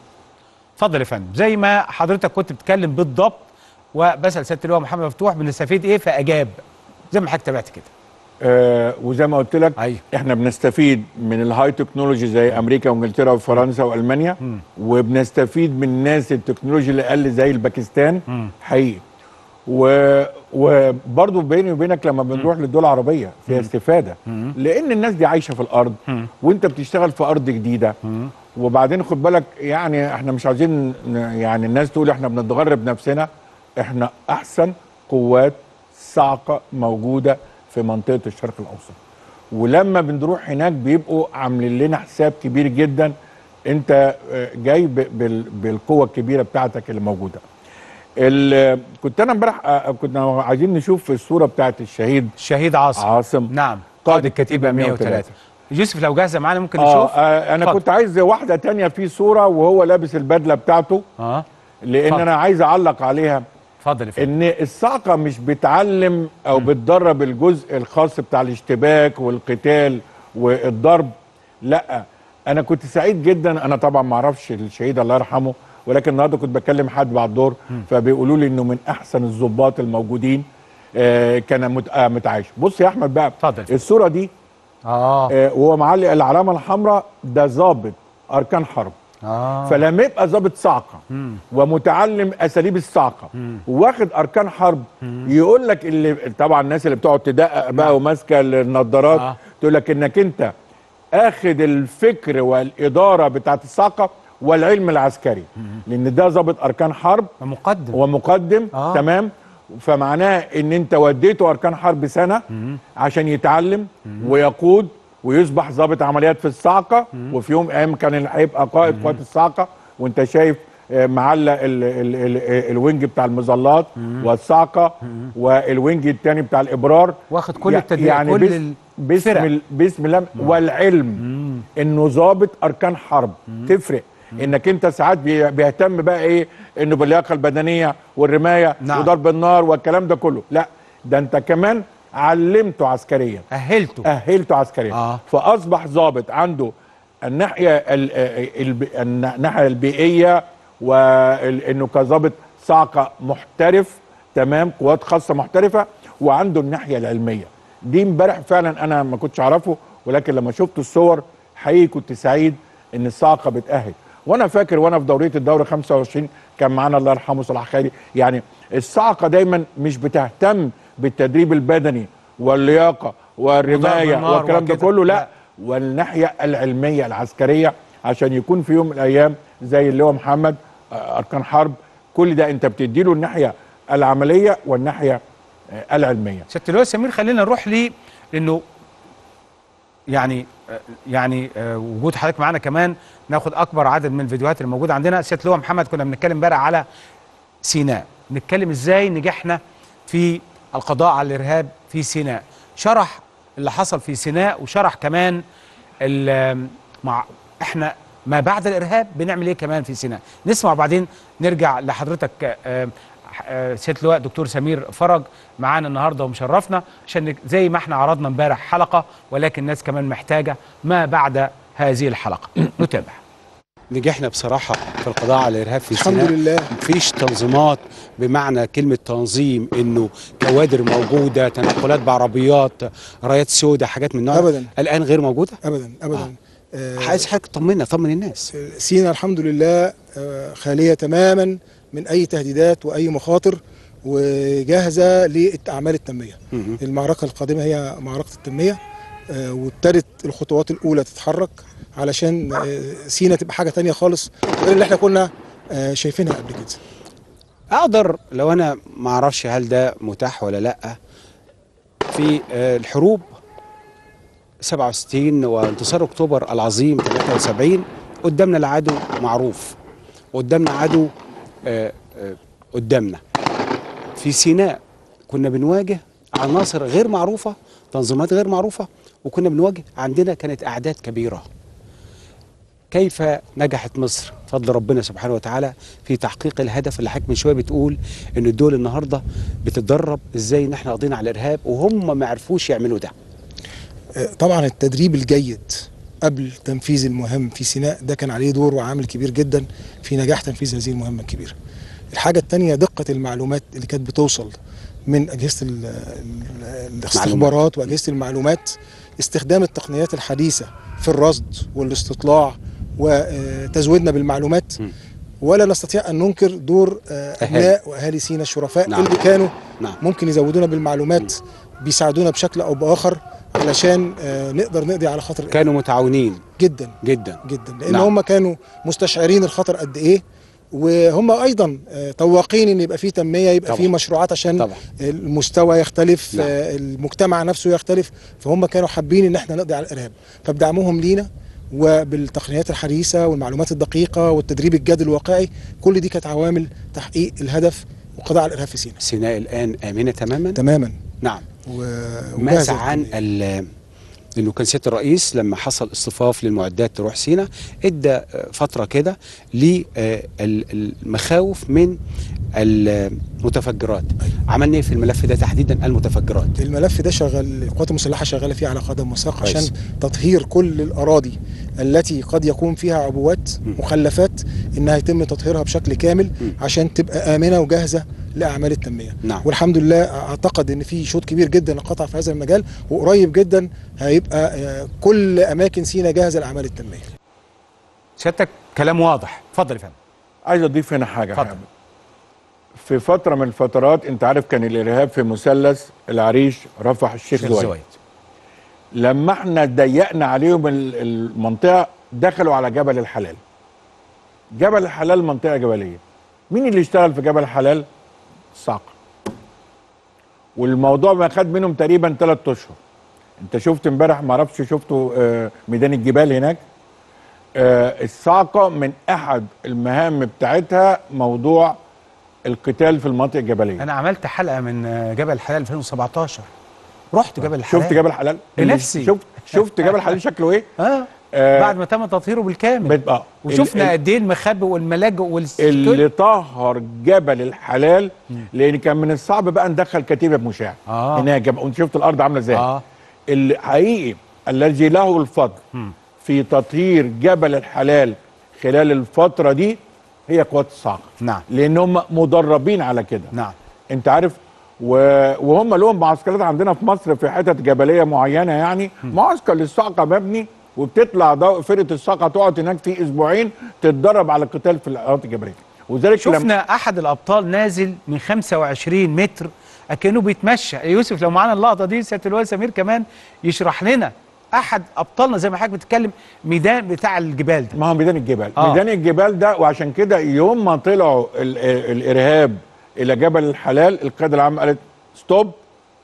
اتفضل يا فندم زي ما حضرتك كنت بتتكلم بالضبط وبسال سياده اللواء محمد مفتوح بنستفيد ايه فاجاب زي ما حضرتك تابعت كده آه وزي ما قلت لك أيوة. احنا بنستفيد من الهاي تكنولوجي زي امريكا وانجلترا وفرنسا والمانيا وبنستفيد من الناس التكنولوجيا اللي اقل زي الباكستان حقيقي و وبرضه بيني وبينك لما بنروح للدول العربيه فيها استفاده لان الناس دي عايشه في الارض وانت بتشتغل في ارض جديده وبعدين خد بالك يعني احنا مش عايزين ن- يعني الناس تقول احنا بنتغرب نفسنا احنا احسن قوات صاعقه موجوده في منطقه الشرق الاوسط ولما بنروح هناك بيبقوا عاملين لنا حساب كبير جدا انت آه، جاي ب- بال- بالقوه الكبيره بتاعتك اللي موجوده ال- كنت انا امبارح آه، كنا عايزين نشوف الصوره بتاعت الشهيد الشهيد عاصم عاصم نعم قائد قائد الكتيبه 103 يوسف لو جاهزه معانا ممكن آه نشوف آه انا اتفضل. كنت عايز واحده تانية في صوره وهو لابس البدله بتاعته اه لان اتفضل. انا عايز اعلق عليها اتفضل يا فندم ان الصاعقه مش بتعلم او بتدرب الجزء الخاص بتاع الاشتباك والقتال والضرب لا انا كنت سعيد جدا انا طبعا ما اعرفش الشهيد الله يرحمه ولكن النهارده كنت بكلم حد بعد الدور فبيقولوا لي انه من احسن الضباط الموجودين آه كان مت- آه متعايش بص يا احمد بقى اتفضل. الصوره دي اه آه وهو معلق العلامه الحمراء ده ضابط اركان حرب اه فلما يبقى ضابط صاعقه ومتعلم اساليب الصاعقه واخد اركان حرب يقول لك اللي طبعا الناس اللي بتقعد تدقق بقى وماسكه النظارات آه. تقول لك انك انت اخد الفكر والاداره بتاعت الصاعقه والعلم العسكري لان ده ضابط اركان حرب مقدم ومقدم آه. آه. تمام فمعناه ان انت وديته اركان حرب سنه عشان يتعلم ويقود ويصبح ضابط عمليات في الصاعقه وفي يوم ايام كان هيبقى قائد قوات الصاعقه وانت شايف آه، معلق ال ال ال الوينج بتاع المظلات والصاعقه والوينج الثاني بتاع الابرار واخد كل يع- التدريب يعني كل بس باسم الفرق. ال- باسم الله والعلم انه ضابط اركان حرب تفرق انك انت ساعات بي- بيهتم بقى ايه انه باللياقه البدنيه والرمايه نعم. وضرب النار والكلام ده كله لا ده انت كمان علمته عسكريا اهلته اهلته عسكريا آه. فاصبح ضابط عنده الناحيه ال- ال- الناحيه البيئيه وانه كضابط صاعقه محترف تمام قوات خاصه محترفه وعنده الناحيه العلميه دي امبارح فعلا انا ما كنتش اعرفه ولكن لما شفت الصور حقيقي كنت سعيد ان الصاعقه بتاهل وانا فاكر وانا في دوريه الدوره 25 كان معانا الله يرحمه صلاح خيري يعني الصاعقه دايما مش بتهتم بالتدريب البدني واللياقه والرمايه النار والكلام ده وكده. كله لا. لا والناحيه العلميه العسكريه عشان يكون في يوم من الايام زي اللي هو محمد آه، اركان حرب كل ده انت بتديله الناحيه العمليه والناحيه آه، العلميه سياده اللواء سمير خلينا نروح ليه لانه يعني يعني آه، وجود حضرتك معانا كمان ناخد اكبر عدد من الفيديوهات اللي موجوده عندنا سياده اللواء محمد كنا بنتكلم امبارح على سيناء نتكلم ازاي نجحنا في القضاء على الارهاب في سيناء شرح اللي حصل في سيناء وشرح كمان ال- مع احنا ما بعد الارهاب بنعمل ايه كمان في سيناء نسمع وبعدين نرجع لحضرتك آه، آه، سياده اللواء دكتور سمير فرج معانا النهارده ومشرفنا عشان نك- زي ما احنا عرضنا امبارح حلقه ولكن الناس كمان محتاجه ما بعد هذه الحلقه نتابع نجحنا بصراحه في القضاء على الارهاب في الحمد سيناء لله. مفيش تنظيمات بمعنى كلمه تنظيم انه كوادر موجوده تنقلات بعربيات رايات سوداء حاجات من النوع ده. أبداً. الان غير موجوده ابدا ابدا آه. عايز حضرتك تطمنا طمن الناس سينا الحمد لله آه، خاليه تماما من اي تهديدات واي مخاطر وجاهزه لاعمال التنميه. مهم. المعركه القادمه هي معركه التنميه آه، وابتدت الخطوات الاولى تتحرك علشان آه، سينا تبقى حاجه تانية خالص غير اللي احنا كنا آه، شايفينها قبل كده. اقدر لو انا ما اعرفش هل ده متاح ولا لا في آه، الحروب 67 وانتصار اكتوبر العظيم 73 قدامنا العدو معروف قدامنا عدو آه، آه، قدامنا في سيناء كنا بنواجه عناصر غير معروفة تنظيمات غير معروفة وكنا بنواجه عندنا كانت أعداد كبيرة كيف نجحت مصر فضل ربنا سبحانه وتعالى في تحقيق الهدف اللي حضرتك من شويه بتقول ان الدول النهارده بتتدرب ازاي ان احنا قاضيين على الارهاب وهم ما عرفوش يعملوا ده طبعا التدريب الجيد قبل تنفيذ المهام في سيناء ده كان عليه دور وعامل كبير جدا في نجاح تنفيذ هذه المهمة الكبيرة الحاجة التانية دقة المعلومات اللي كانت بتوصل من أجهزة ال- ال- الاستخبارات وأجهزة المعلومات استخدام التقنيات الحديثة في الرصد والاستطلاع وتزويدنا بالمعلومات م. ولا نستطيع أن ننكر دور آه، أهالي. أبناء وأهالي سينا الشرفاء نعم. اللي كانوا نعم ممكن يزودونا بالمعلومات بيساعدونا بشكل او باخر علشان آه، نقدر نقضي على خطر الإرهاب. كانوا متعاونين جدا جدا جدا لان نعم. هم كانوا مستشعرين الخطر قد ايه وهم ايضا آه، طواقين ان يبقى في تنميه يبقى طبعا. في مشروعات عشان طبعا المستوى يختلف نعم. آه، المجتمع نفسه يختلف فهم كانوا حابين ان احنا نقضي على الارهاب فبدعمهم لينا وبالتقنيات الحديثه والمعلومات الدقيقه والتدريب الجاد الواقعي كل دي كانت عوامل تحقيق الهدف والقضاء على الارهاب في سيناء سيناء الان امنه تماما تماما نعم و... ماذا وجاهزة عن للتنمية. ال انه كان سياده الرئيس لما حصل اصطفاف للمعدات تروح سينا ادى آه، فتره كده للمخاوف من المتفجرات عملنا ايه في الملف ده تحديدا المتفجرات الملف ده شغال القوات المسلحه شغاله فيه على قدم وساق كويس. عشان تطهير كل الاراضي التي قد يكون فيها عبوات م. مخلفات انها يتم تطهيرها بشكل كامل م. عشان تبقى امنه وجاهزه لاعمال التنميه نعم والحمد لله اعتقد ان في شوط كبير جدا انقطع في هذا المجال وقريب جدا هيبقى آه، كل اماكن سينا جاهزه لاعمال التنميه سيادتك كلام واضح اتفضل يا فندم عايز اضيف هنا حاجه اتفضل. حابب. في فتره من الفترات انت عارف كان الارهاب في مثلث العريش رفح الشيخ شيخ زويد زويد لما احنا ضيقنا عليهم ال- المنطقه دخلوا على جبل الحلال جبل الحلال منطقه جبليه مين اللي اشتغل في جبل الحلال الصعقه والموضوع ما خد منهم تقريبا ثلاث اشهر انت شفت امبارح ما اعرفش شفتوا آه، ميدان الجبال هناك آه، الصعقه من احد المهام بتاعتها موضوع القتال في المناطق الجبليه انا عملت حلقه من آه، جبل الحلال 2017 رحت جبل الحلال شفت جبل الحلال بنفسي. شفت شفت جبل الحلال شكله ايه اه آه، بعد ما تم تطهيره بالكامل بت- آه. وشفنا ال- قد ايه المخابئ والملاجئ والسكيورتي اللي طهر جبل الحلال لان كان من الصعب بقى ندخل كتيبه مشاع آه. هناك جبل وانت شفت الارض عامله ازاي اه الحقيقي الذي له الفضل مم. في تطهير جبل الحلال خلال الفتره دي هي قوات الصعقه نعم لان هم مدربين على كده نعم انت عارف و... وهم لهم معسكرات عندنا في مصر في حتت جبليه معينه يعني معسكر للصعقه مبني وبتطلع ضوء فرقه الصعقه تقعد هناك في اسبوعين تتدرب على القتال في الارض الجبليه وذلك لما- شفنا احد الابطال نازل من 25 متر اكنه بيتمشى يا يوسف لو معانا اللقطه دي سياده اللواء سمير كمان يشرح لنا احد ابطالنا زي ما حضرتك بتتكلم ميدان بتاع الجبال ده ما هو ميدان الجبال آه. آه. ميدان الجبال ده وعشان كده يوم ما طلعوا ال- ال- الارهاب الى جبل الحلال القياده العامه قالت ستوب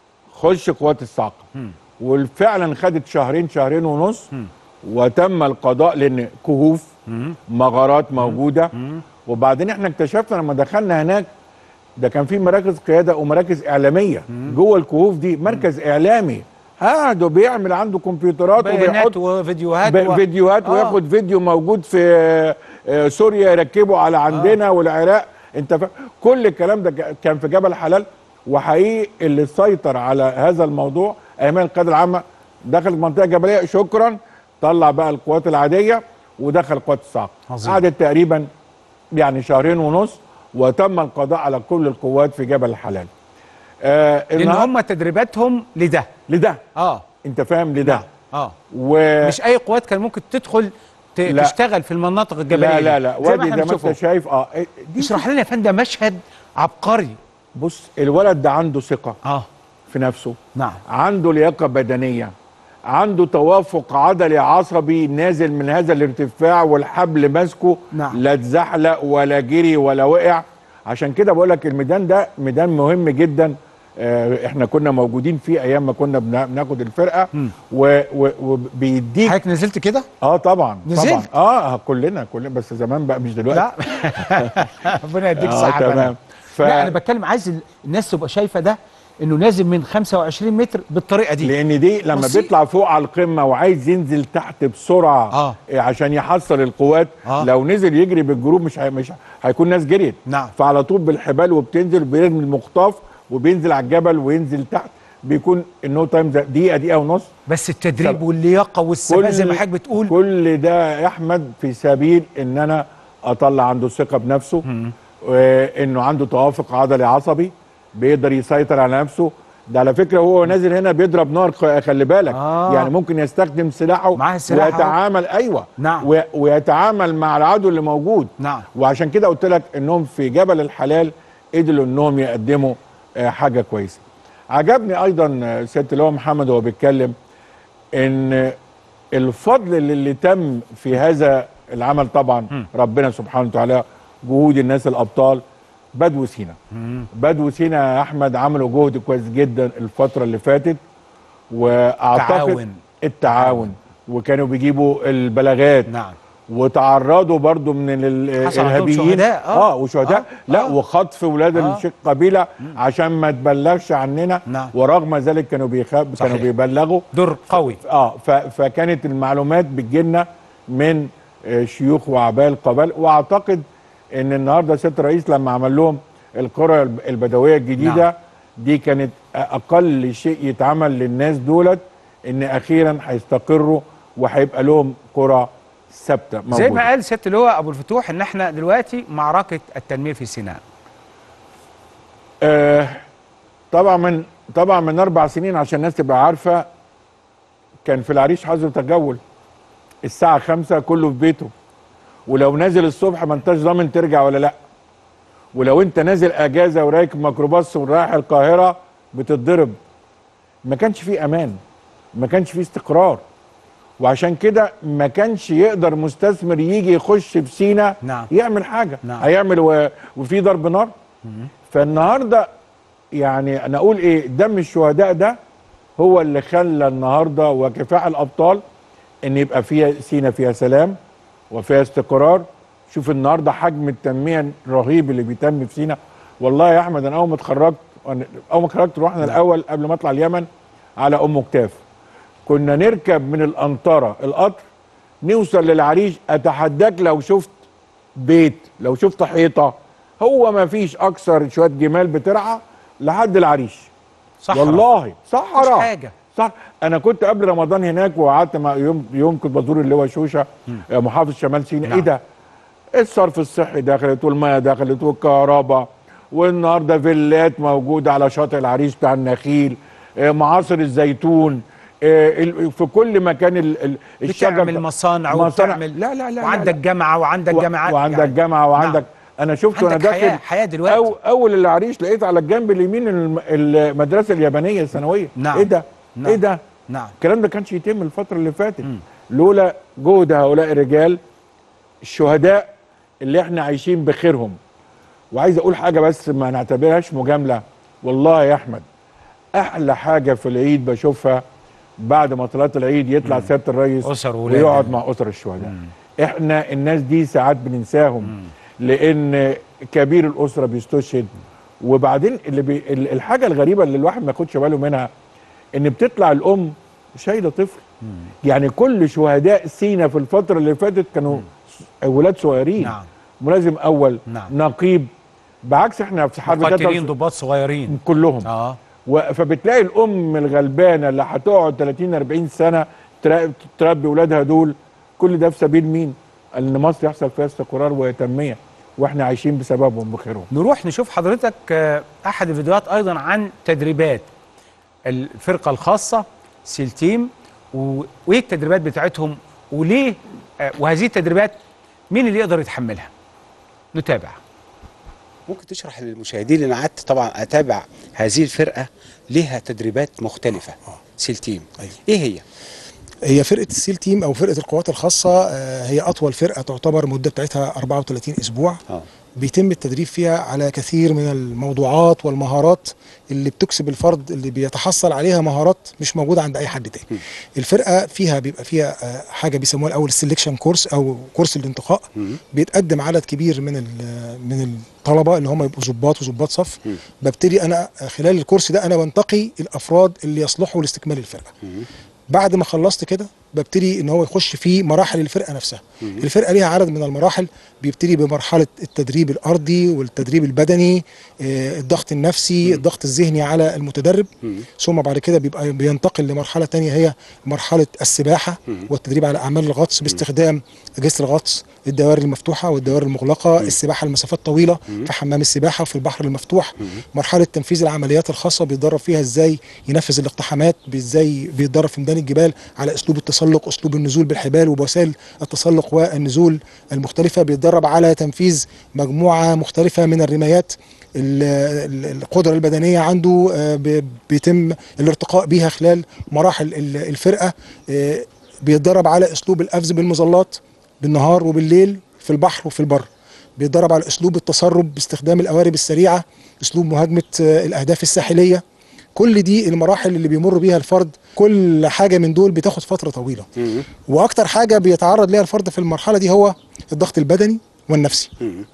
خش قوات الصعقه وفعلا خدت شهرين شهرين ونص وتم القضاء لان كهوف مغارات موجوده وبعدين احنا اكتشفنا لما دخلنا هناك ده كان في مراكز قياده ومراكز اعلاميه جوه الكهوف دي مركز اعلامي قاعد بيعمل عنده كمبيوترات وبيحط بيانات وفيديوهات ب- و... فيديوهات آه. وياخد فيديو موجود في آه، سوريا يركبه على عندنا والعراق انت فا... كل الكلام ده ك- كان في جبل حلال وحقيقي اللي سيطر على هذا الموضوع ايمان القياده العامه دخل المنطقه الجبليه شكرا طلع بقى القوات العاديه ودخل قوات الصعقه عظيم. قعدت تقريبا يعني شهرين ونص وتم القضاء على كل القوات في جبل الحلال آه لان النهار- هم تدريباتهم لده لده اه انت فاهم لده اه و... مش اي قوات كان ممكن تدخل ت... لا. تشتغل في المناطق الجبليه لا لا دي. لا زي وادي احنا زي ما بنشوفه. انت شايف اه إيه، دي اشرح لنا يا فندم مشهد عبقري بص الولد ده عنده ثقة اه في نفسه نعم عنده لياقة بدنية عنده توافق عضلي عصبي نازل من هذا الارتفاع والحبل ماسكه نعم. لا اتزحلق ولا جري ولا وقع عشان كده بقول لك الميدان ده ميدان مهم جدا آه، احنا كنا موجودين فيه ايام ما كنا بنا- بناخد الفرقه و- و- وبيديك حضرتك نزلت كده؟ اه طبعا نزلت؟ طبعا اه كلنا كلنا بس زمان بقى مش دلوقتي لا ربنا يديك آه، الصحه تمام. تمام ف- لا انا بتكلم عايز ال- الناس تبقى شايفه ده انه نازل من 25 متر بالطريقه دي لان دي لما بسيط. بيطلع فوق على القمه وعايز ينزل تحت بسرعه آه. إيه، عشان يحصل القوات آه. لو نزل يجري بالجروب مش هي... مش هيكون ناس جريت نعم. فعلى طول بالحبال وبتنزل بيرمي المخطاف وبينزل على الجبل وينزل تحت بيكون النو تايم ده دقيقه دقيقه ونص بس التدريب سب- واللياقه والثبات زي ما حضرتك بتقول كل ده يا احمد في سبيل ان انا اطلع عنده ثقه بنفسه وانه عنده توافق عضلي عصبي بيقدر يسيطر على نفسه ده على فكره وهو نازل هنا بيضرب نار خ- خلي بالك آه. يعني ممكن يستخدم سلاحه معاه السلاح أهو. ويتعامل ايوه نعم. و- ويتعامل مع العدو اللي موجود نعم. وعشان كده قلت لك انهم في جبل الحلال قدروا انهم يقدموا آه، حاجه كويسه عجبني ايضا آه، سياده اللواء محمد وهو بيتكلم ان الفضل اللي, اللي تم في هذا العمل طبعا ربنا سبحانه وتعالى جهود الناس الابطال بدو سينا بدو سينا يا احمد عملوا جهد كويس جدا الفتره اللي فاتت واعتقد تعاون. التعاون وكانوا بيجيبوا البلاغات نعم وتعرضوا برضو من ال- حصل عندهم الارهابيين شهداء، آه. اه وشهداء آه. لا آه. وخطف ولاد آه. الشيخ قبيله عشان ما تبلغش عننا نعم. ورغم ذلك كانوا بيخاب صحيح. كانوا بيبلغوا دور قوي اه ف- فكانت المعلومات بتجيلنا من آه، شيوخ وعباء القبائل واعتقد ان النهارده سياده الرئيس لما عمل لهم القرى الب- البدويه الجديده نعم. دي كانت اقل شيء يتعمل للناس دولت ان اخيرا هيستقروا وهيبقى لهم قرى ثابته موجوده زي ما قال سياده اللواء ابو الفتوح ان احنا دلوقتي معركه التنميه في سيناء آه طبعا من طبعا من اربع سنين عشان الناس تبقى عارفه كان في العريش حظر تجول الساعه خمسة كله في بيته ولو نازل الصبح ما انتش ضامن ترجع ولا لا ولو انت نازل اجازه وراكب ميكروباص ورايح القاهره بتتضرب ما كانش فيه امان ما كانش فيه استقرار وعشان كده ما كانش يقدر مستثمر يجي يخش في سينا نعم. يعمل حاجه نعم. هيعمل و... وفي ضرب نار فالنهارده يعني انا اقول ايه دم الشهداء ده هو اللي خلى النهارده وكفاح الابطال ان يبقى فيها سينا فيها سلام وفيها استقرار شوف النهارده حجم التنميه الرهيب اللي بيتم في سينا والله يا احمد انا اول ما اتخرجت أنا- اول ما اتخرجت رحنا الاول قبل ما اطلع اليمن على ام كتاف كنا نركب من الانطره القطر نوصل للعريش اتحداك لو شفت بيت لو شفت حيطه هو ما فيش اكثر شويه جمال بترعى لحد العريش صحراء. والله صحراء مفيش حاجة. صح انا كنت قبل رمضان هناك وقعدت مع يوم يوم كنت بزور اللي هو شوشه آه، محافظ شمال سيناء نعم. ايه ده الصرف الصحي دخلت والميه دخلت والكهرباء والنهارده فيلات موجوده على شاطئ العريش بتاع النخيل آه، معاصر الزيتون آه، ال- في كل مكان ال- ال- الشجر بتعمل مصانع وبتعمل لا لا لا وعندك لا. جامعه وعندك و- جامعات وعندك يعني. جامعه وعندك انا شفت وانا عندك داخل حياة- حياة دلوقتي. أو اول العريش لقيت على الجنب اليمين الم- المدرسه اليابانيه الثانويه نعم. ايه ده نعم. ايه ده نعم الكلام ده كانش يتم الفتره اللي فاتت لولا جهد هؤلاء الرجال الشهداء اللي احنا عايشين بخيرهم وعايز اقول حاجه بس ما نعتبرهاش مجامله والله يا احمد احلى حاجه في العيد بشوفها بعد ما طلعت العيد يطلع سياده الرئيس أسر وولاد. ويقعد مع اسر الشهداء احنا الناس دي ساعات بننساهم لان كبير الاسره بيستشهد وبعدين اللي بي ال- الحاجه الغريبه اللي الواحد ما ياخدش باله منها ان بتطلع الام شايله طفل يعني كل شهداء سينا في الفتره اللي فاتت كانوا س- ولاد صغيرين نعم. ملازم اول نعم. نقيب بعكس احنا في حرب مقاتلين 73 ضباط صغيرين كلهم اه و- فبتلاقي الام الغلبانه اللي هتقعد 30 40 سنه ترا- تربي ولادها دول كل ده في سبيل مين؟ ان مصر يحصل فيها استقرار وتنميه واحنا عايشين بسببهم بخيرهم نروح نشوف حضرتك آه، احد الفيديوهات ايضا عن تدريبات الفرقه الخاصه سيل تيم و- وايه التدريبات بتاعتهم وليه آه، وهذه التدريبات مين اللي يقدر يتحملها نتابع ممكن تشرح للمشاهدين لان قعدت طبعا اتابع هذه الفرقه ليها تدريبات مختلفه سيل تيم أيوة. ايه هي هي فرقه السيل تيم او فرقه القوات الخاصه آه، هي اطول فرقه تعتبر المده بتاعتها 34 اسبوع اه بيتم التدريب فيها على كثير من الموضوعات والمهارات اللي بتكسب الفرد اللي بيتحصل عليها مهارات مش موجوده عند اي حد تاني الفرقه فيها بيبقى فيها آه، حاجه بيسموها الاول السلكشن كورس او كورس الانتقاء بيتقدم عدد كبير من ال- من الطلبه اللي هم يبقوا ظباط وظباط صف ببتدي انا خلال الكورس ده انا بنتقي الافراد اللي يصلحوا لاستكمال الفرقه بعد ما خلصت كده ببتدي ان هو يخش في مراحل الفرقه نفسها الفرقه ليها عدد من المراحل بيبتدي بمرحله التدريب الارضي والتدريب البدني آه، الضغط النفسي الضغط الذهني على المتدرب ثم بعد كده بيبقى بينتقل لمرحله تانية هي مرحله السباحه والتدريب على اعمال الغطس باستخدام اجهزه الغطس الدوائر المفتوحه والدوائر المغلقه السباحه لمسافات طويله في حمام السباحه وفي البحر المفتوح مرحله تنفيذ العمليات الخاصه بيتدرب فيها ازاي ينفذ الاقتحامات ازاي بيتدرب في ميدان الجبال على اسلوب التسلق اسلوب النزول بالحبال وبوسائل التسلق والنزول المختلفه بيتدرب على تنفيذ مجموعه مختلفه من الرمايات ال- ال- القدره البدنيه عنده آه، ب- بيتم الارتقاء بيها خلال مراحل ال- الفرقه آه، بيتدرب على اسلوب القفز بالمظلات بالنهار وبالليل في البحر وفي البر بيتدرب على اسلوب التسرب باستخدام القوارب السريعه اسلوب مهاجمه آه، الاهداف الساحليه كل دي المراحل اللي بيمر بيها الفرد كل حاجه من دول بتاخد فتره طويله واكتر حاجه بيتعرض ليها الفرد في المرحله دي هو الضغط البدني والنفسي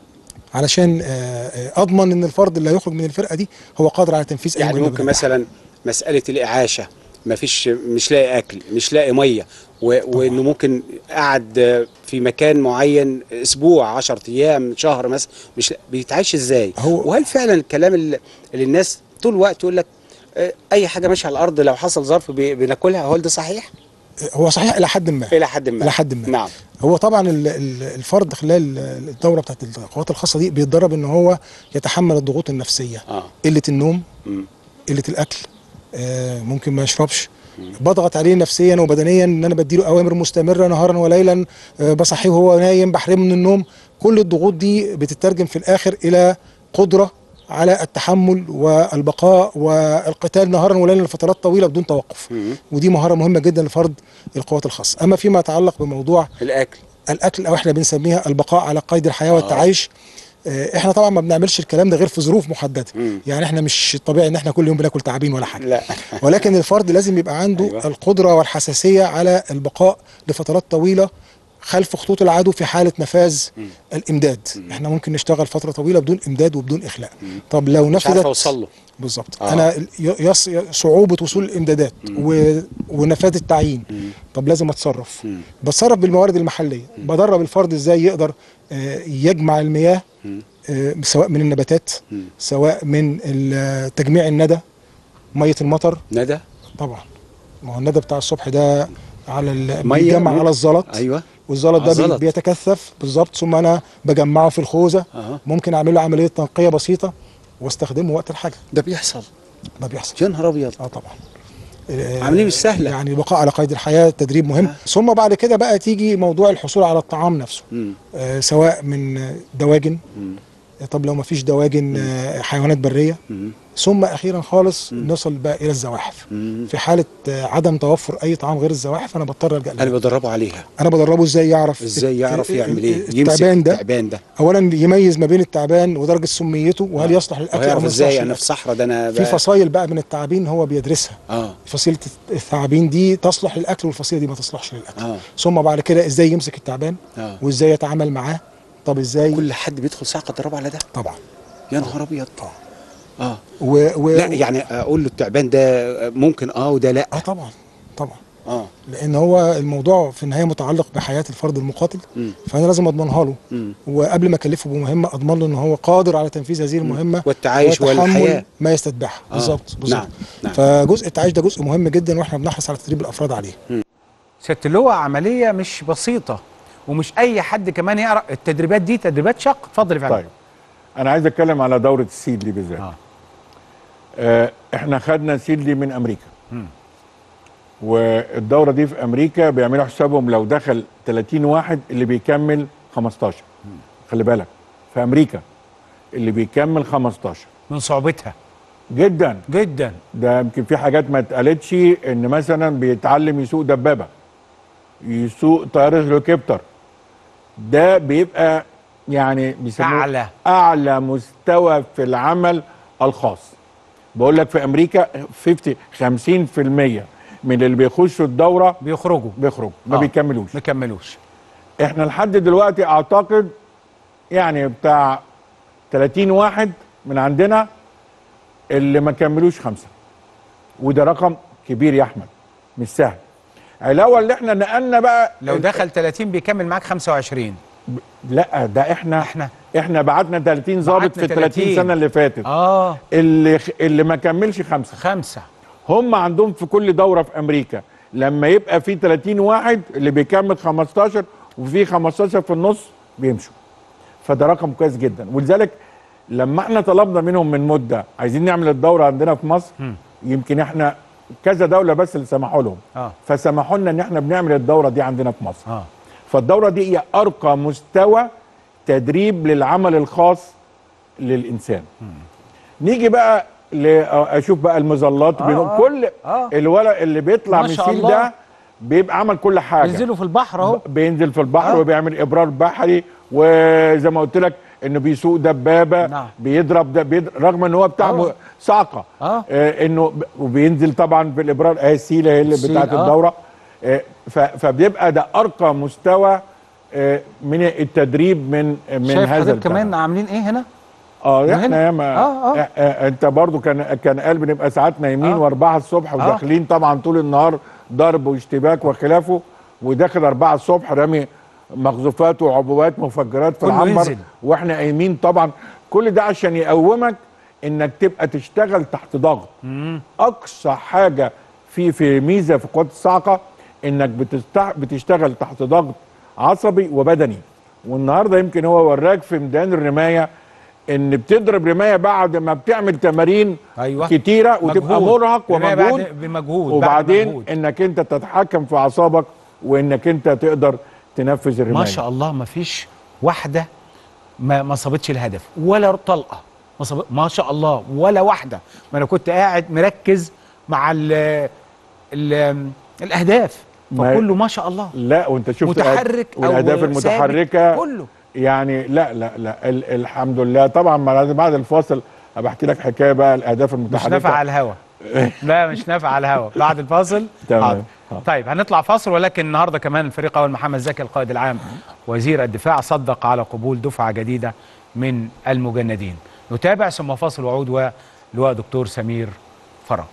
علشان آه، آه، اضمن ان الفرد اللي هيخرج من الفرقه دي هو قادر على تنفيذ اي يعني مهمة ممكن بنجاح. مثلا مساله الاعاشه ما فيش مش لاقي اكل مش لاقي ميه و- وانه ممكن قعد في مكان معين اسبوع 10 ايام شهر مثلا مش بيتعايش ازاي هو- وهل فعلا الكلام اللي, اللي الناس طول الوقت يقول لك آه، اي حاجه ماشيه على الارض لو حصل ظرف بي- بناكلها هل ده صحيح هو صحيح الى حد ما الى حد ما الى حد ما نعم هو طبعا ال- ال- الفرد خلال الدوره بتاعت القوات الخاصه دي بيتدرب ان هو يتحمل الضغوط النفسيه اه قله النوم مم. قله الاكل آه، ممكن ما يشربش بضغط عليه نفسيا وبدنيا ان انا بديله اوامر مستمره نهارا وليلا آه، بصحيه وهو نايم بحرمه من النوم كل الضغوط دي بتترجم في الاخر الى قدره على التحمل والبقاء والقتال نهارا وليلا لفترات طويله بدون توقف مم. ودي مهاره مهمه جدا لفرد القوات الخاصه اما فيما يتعلق بموضوع الاكل الاكل او احنا بنسميها البقاء على قيد الحياه والتعايش آه، احنا طبعا ما بنعملش الكلام ده غير في ظروف محدده مم. يعني احنا مش طبيعي ان احنا كل يوم بناكل تعابين ولا حاجه لا ولكن الفرد لازم يبقى عنده أيوة. أيوة. القدره والحساسيه على البقاء لفترات طويله خلف خطوط العدو في حاله نفاذ الامداد احنا ممكن نشتغل فتره طويله بدون امداد وبدون اخلاء طب لو مش عارف نفذت اوصل له بالظبط آه. آه. انا ي- يص... صعوبه وصول الامدادات و... ونفاذ التعيين طب لازم اتصرف مم. بتصرف بالموارد المحليه بدرب الفرد ازاي يقدر آه، يجمع المياه آه، سواء من النباتات مم. سواء من ال- تجميع الندى ميه المطر ندى طبعا ما هو الندى بتاع الصبح ده على ال... مية بيتجمع مية. على الزلط ايوه والزلط على ده بي- الزلط. بيتكثف بالظبط ثم انا بجمعه في الخوذه أها. ممكن اعمل له عمليه تنقيه بسيطه واستخدمه وقت الحاجه ده بيحصل ده بيحصل يا نهار ابيض اه طبعا آه، عملية مش سهلة. يعني البقاء على قيد الحياه تدريب مهم ثم بعد كده بقى تيجي موضوع الحصول على الطعام نفسه مم. آه، سواء من آه، دواجن مم. طب لو ما فيش دواجن آه، حيوانات بريه مم. ثم اخيرا خالص نصل بقى الى الزواحف مم. في حاله آه، عدم توفر اي طعام غير الزواحف انا بضطر الجا انا لها بدربه عليها انا بدربه ازاي يعرف ازاي يعرف الت- يعمل ايه التعبان يمسك ده التعبان ده اولا يميز ما بين التعبان ودرجه سميته وهل يصلح للاكل او وهيعرف ما ازاي يصلحش انا في للأكل. صحراء ده انا في بقى- فصائل بقى من التعابين هو بيدرسها اه فصيله الثعابين دي تصلح للاكل والفصيله دي ما تصلحش للاكل اه ثم بعد كده ازاي يمسك التعبان اه وازاي يتعامل معاه طب ازاي كل حد بيدخل ساعه ادربه على ده طبعا يا نهار ابيض اه و... و... لا يعني اقول له التعبان ده ممكن اه وده لا اه طبعا طبعا اه لان هو الموضوع في النهايه متعلق بحياه الفرد المقاتل مم. فانا لازم اضمنها له مم. وقبل ما اكلفه بمهمه اضمن له ان هو قادر على تنفيذ هذه المهمه والتعايش وتحمل والحياة. ما يستتبعها آه. بالظبط بالظبط نعم، نعم. فجزء التعايش ده جزء مهم جدا واحنا بنحرص على تدريب الافراد عليه ست اللواء عمليه مش بسيطه ومش اي حد كمان يعرف التدريبات دي تدريبات شق اتفضل يا فندم طيب انا عايز اتكلم على دوره السيد دي بالذات آه. آه احنا خدنا سيد دي من امريكا والدوره دي في امريكا بيعملوا حسابهم لو دخل 30 واحد اللي بيكمل 15 خلي بالك في امريكا اللي بيكمل 15 من صعوبتها جدا جدا ده يمكن في حاجات ما اتقالتش ان مثلا بيتعلم يسوق دبابه يسوق طياره هليكوبتر ده بيبقى يعني بيسموه أعلى. اعلى مستوى في العمل الخاص بقول لك في امريكا 50 50% من اللي بيخشوا الدوره بيخرجوا بيخرجوا ما آه. بيكملوش ما كملوش احنا لحد دلوقتي اعتقد يعني بتاع 30 واحد من عندنا اللي ما كملوش خمسه وده رقم كبير يا احمد مش سهل علاوه اللي احنا نقلنا بقى لو دخل 30 بيكمل معاك 25 لا ده احنا احنا احنا بعتنا 30 ظابط بعتنا في ال 30 30 سنه اللي فاتت اه اللي اللي ما كملش خمسه خمسة هم عندهم في كل دوره في امريكا لما يبقى في 30 واحد اللي بيكمل 15 وفي 15 في النص بيمشوا فده رقم كويس جدا ولذلك لما احنا طلبنا منهم من مده عايزين نعمل الدوره عندنا في مصر يمكن احنا كذا دوله بس اللي سمحوا لهم اه فسمحوا لنا ان احنا بنعمل الدوره دي عندنا في مصر اه فالدوره دي هي ارقى مستوى تدريب للعمل الخاص للانسان نيجي بقى ل- اشوف بقى المظلات آه، بينهم آه، كل آه. الولد اللي بيطلع ما من شاء السيل الله. ده بيبقى عمل كل حاجه ينزلوا في البحر اهو بينزل في البحر آه. وبيعمل ابرار بحري وزي ما قلت لك انه بيسوق دبابه نعم. بيضرب ده بيضرب رغم ان هو بتاع آه. م- صعقه آه. آه انه ب- وبينزل طبعا بالابرار اهي السيله هي اللي السيل، بتاعت آه. الدوره آه ف- فبيبقى ده ارقى مستوى آه من التدريب من من شايف هذا حضرتك البتاع. كمان عاملين ايه هنا اه من احنا هنا؟ ياما آه، آه. آه آه انت برضو كان كان قال بنبقى ساعات نايمين آه. واربعة الصبح وداخلين طبعا طول النهار ضرب واشتباك وخلافه وداخل أربعة الصبح رامي مخزوفات وعبوات مفجرات في كله العنبر ينزل. واحنا قايمين طبعا كل ده عشان يقومك انك تبقى تشتغل تحت ضغط اقصى حاجه في في ميزه في قوات الصاعقه انك بتستع... بتشتغل تحت ضغط عصبي وبدني والنهارده يمكن هو وراك في ميدان الرمايه ان بتضرب رمايه بعد ما بتعمل تمارين أيوة. كتيره وتبقى مجهود. مرهق رماية بعد- ومجهود بمجهود بعد وبعدين مجهود. انك انت تتحكم في اعصابك وانك انت تقدر تنفذ الرمايه ما شاء الله ما فيش واحده ما ما صابتش الهدف ولا طلقه ما, صاب... ما شاء الله ولا واحده ما انا كنت قاعد مركز مع ال ال الاهداف ما- فكله ما شاء الله لا وانت شفت متحرك أو والاهداف ثابت، المتحركه كله. يعني لا لا لا ال الحمد لله طبعا بعد بعد الفاصل بحكي لك حكايه بقى الاهداف مش المتحركه نافع على الهوا لا مش نافع على الهوا بعد الفاصل تمام. حاضر. آه. طيب هنطلع فاصل ولكن النهارده كمان الفريق اول محمد زكي القائد العام وزير الدفاع صدق على قبول دفعه جديده من المجندين نتابع ثم فاصل وعود ولواء دكتور سمير فرج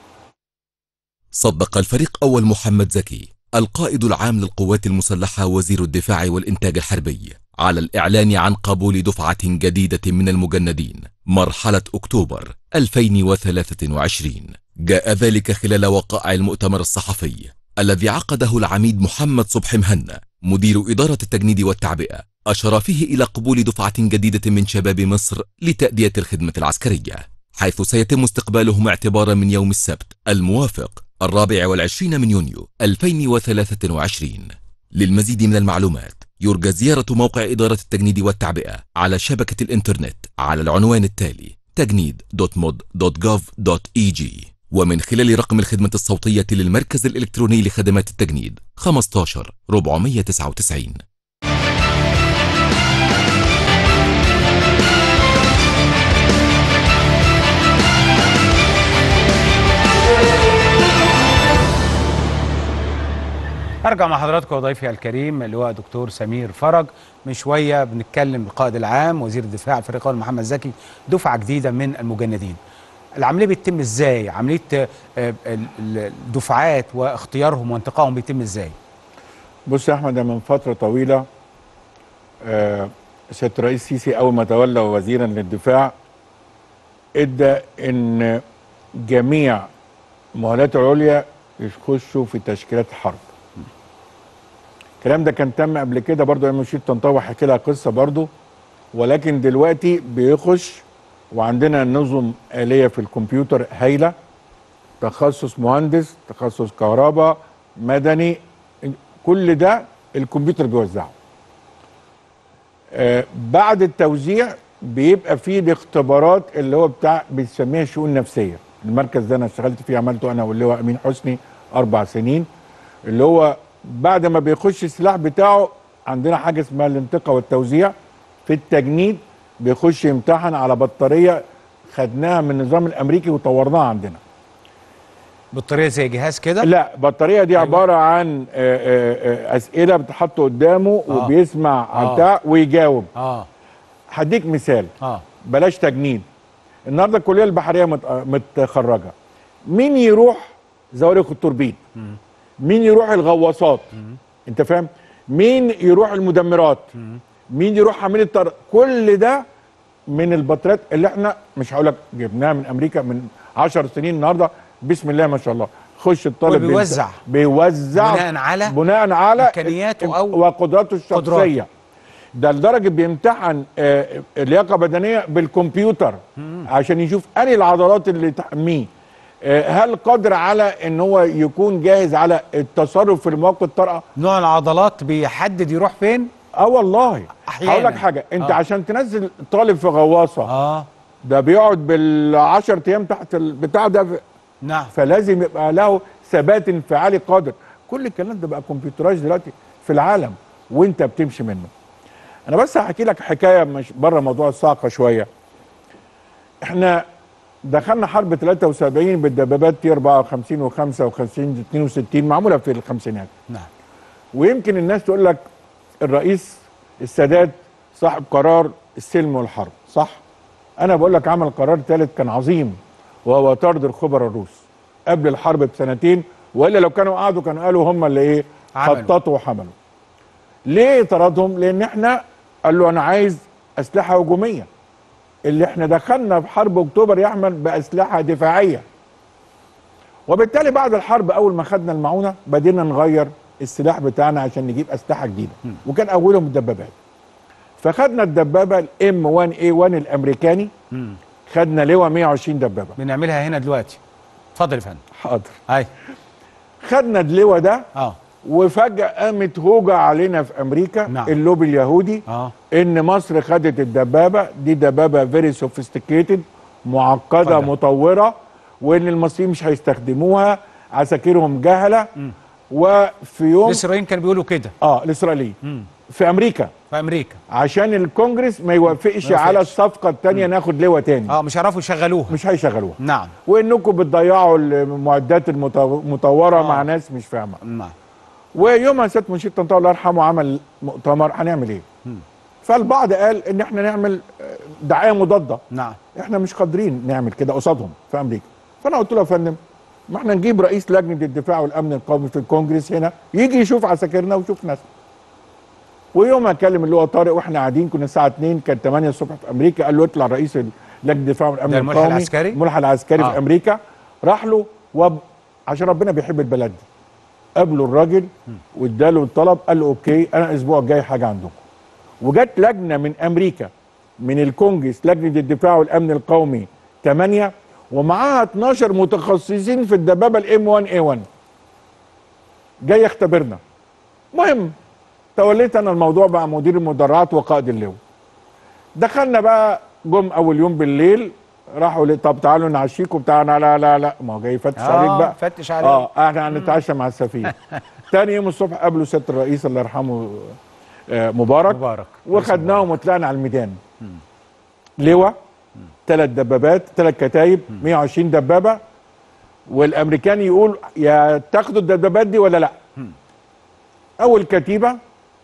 صدق الفريق أول محمد زكي القائد العام للقوات المسلحة وزير الدفاع والإنتاج الحربي على الإعلان عن قبول دفعة جديدة من المجندين مرحلة أكتوبر 2023 جاء ذلك خلال وقائع المؤتمر الصحفي الذي عقده العميد محمد صبحي مهنا مدير إدارة التجنيد والتعبئة أشار فيه إلى قبول دفعة جديدة من شباب مصر لتأدية الخدمة العسكرية حيث سيتم استقبالهم اعتبارا من يوم السبت الموافق الرابع والعشرين من يونيو 2023 للمزيد من المعلومات يرجى زيارة موقع إدارة التجنيد والتعبئة على شبكة الإنترنت على العنوان التالي تجنيد.mod.gov.eg ومن خلال رقم الخدمة الصوتية للمركز الإلكتروني لخدمات التجنيد 15 499 ارجع مع حضراتكم وضيفي الكريم اللواء دكتور سمير فرج من شويه بنتكلم القائد العام وزير الدفاع الفريق اول محمد زكي دفعه جديده من المجندين العمليه بتتم ازاي عمليه آه، آه، ال- ال- الدفعات واختيارهم وانتقائهم بيتم ازاي بص يا احمد من فتره طويله آه سياده الرئيس السيسي اول ما تولى وزيرا للدفاع ادى ان جميع مؤهلاته العليا يخشوا في تشكيلات الحرب الكلام ده كان تم قبل كده برضو ايام مشير طنطاوي حكي لها قصه برضو ولكن دلوقتي بيخش وعندنا نظم آلية في الكمبيوتر هايلة تخصص مهندس تخصص كهرباء مدني كل ده الكمبيوتر بيوزعه آه بعد التوزيع بيبقى فيه الاختبارات اللي هو بتاع بنسميها شؤون نفسيه المركز ده انا اشتغلت فيه عملته انا واللواء امين حسني اربع سنين اللي هو بعد ما بيخش السلاح بتاعه عندنا حاجه اسمها الانتقاء والتوزيع في التجنيد بيخش يمتحن على بطاريه خدناها من النظام الامريكي وطورناها عندنا بالطريقه زي جهاز كده لا البطاريه دي عباره عن آه، آه، آه، اسئله بتحط قدامه آه. وبيسمع آه. بتاع ويجاوب اه هديك مثال اه بلاش تجنيد النهارده الكليه البحريه مت- متخرجه مين يروح زوارق التوربين مين يروح الغواصات انت فاهم مين يروح المدمرات مين يروح حامل الطر كل ده من البطاريات اللي احنا مش هقول لك جبناها من امريكا من 10 سنين النهارده بسم الله ما شاء الله خش الطالب وبيوزع. بيمت- بيوزع بناء على بناء على إمكانياته أو وقدراته الشخصيه قدراته. ده لدرجه بيمتحن آه، لياقه بدنيه بالكمبيوتر عشان يشوف انهي العضلات اللي تحميه آه، هل قادر على ان هو يكون جاهز على التصرف في المواقف الطارئه نوع العضلات بيحدد يروح فين اه والله أحياناً. هقول لك حاجه انت آه. عشان تنزل طالب في غواصه اه ده بيقعد بال10 ايام تحت البتاع ده ف- نعم فلازم يبقى له ثبات انفعالي قادر كل الكلام ده بقى كمبيوترايز دلوقتي في العالم وانت بتمشي منه انا بس هحكي لك حكايه مش بره موضوع الصاعقه شويه احنا دخلنا حرب 73 بالدبابات تي 54 و55 62 معموله في الخمسينات نعم ويمكن الناس تقول لك الرئيس السادات صاحب قرار السلم والحرب صح انا بقول لك عمل قرار ثالث كان عظيم وهو طرد الخبراء الروس قبل الحرب بسنتين والا لو كانوا قعدوا كانوا قالوا هم اللي ايه عملوا. خططوا وحملوا ليه طردهم لان احنا قال له انا عايز اسلحه هجوميه اللي احنا دخلنا في حرب اكتوبر يعمل باسلحه دفاعيه وبالتالي بعد الحرب اول ما خدنا المعونه بدينا نغير السلاح بتاعنا عشان نجيب اسلحه جديده وكان اولهم الدبابات فخدنا الدبابه الام 1 اي 1 الامريكاني خدنا لواء 120 دبابه بنعملها هنا دلوقتي اتفضل يا فندم حاضر اي خدنا اللواء ده اه وفجاه قامت هوجه علينا في امريكا نعم. اللوبي اليهودي اه ان مصر خدت الدبابه دي دبابه فيري سوفيستيكيتد معقده اتفضل. مطوره وان المصريين مش هيستخدموها عساكرهم جهله وفي يوم الاسرائيليين كانوا بيقولوا كده اه الاسرائيليين في امريكا في امريكا عشان الكونجرس ما يوافقش ما على يوافقش. الصفقه الثانيه ناخد لواء تاني اه مش هيعرفوا يشغلوها مش هيشغلوها نعم وانكم بتضيعوا المعدات المطو- المطوره آه. مع ناس مش فاهمه نعم ويوم سياده منشيد طنطاوي الله يرحمه عمل مؤتمر هنعمل ايه؟ فالبعض قال ان احنا نعمل آه، دعايه مضاده نعم احنا مش قادرين نعمل كده قصادهم في امريكا فانا قلت له يا فندم ما احنا نجيب رئيس لجنه الدفاع والامن القومي في الكونجرس هنا يجي يشوف عساكرنا ويشوف ناسنا ويوم اكلم اللي هو طارق واحنا قاعدين كنا الساعه 2 كان 8 الصبح في امريكا قال له اطلع رئيس لجنه الدفاع والامن ده الملحق القومي العسكري؟ الملحق العسكري آه. في امريكا راح له وب... عشان ربنا بيحب البلد دي قابله الراجل واداله الطلب قال له اوكي انا الاسبوع الجاي حاجه عندكم وجت لجنه من امريكا من الكونجرس لجنه الدفاع والامن القومي 8 ومعاها 12 متخصصين في الدبابه الام 1 اي 1 جاي يختبرنا مهم توليت انا الموضوع بقى مدير المدرعات وقائد اللواء دخلنا بقى جم اول يوم بالليل راحوا لي طب تعالوا نعشيكم بتاع لا لا لا لا ما هو جاي يفتش آه، عليك بقى فتش عليك. اه احنا هنتعشى مع السفينه تاني يوم الصبح قابلوا سياده الرئيس الله يرحمه آه مبارك مبارك. وخدناهم وطلعنا على الميدان لواء ثلاث دبابات ثلاث كتايب 120 دبابه والامريكان يقول يا تاخدوا الدبابات دي ولا لا اول كتيبه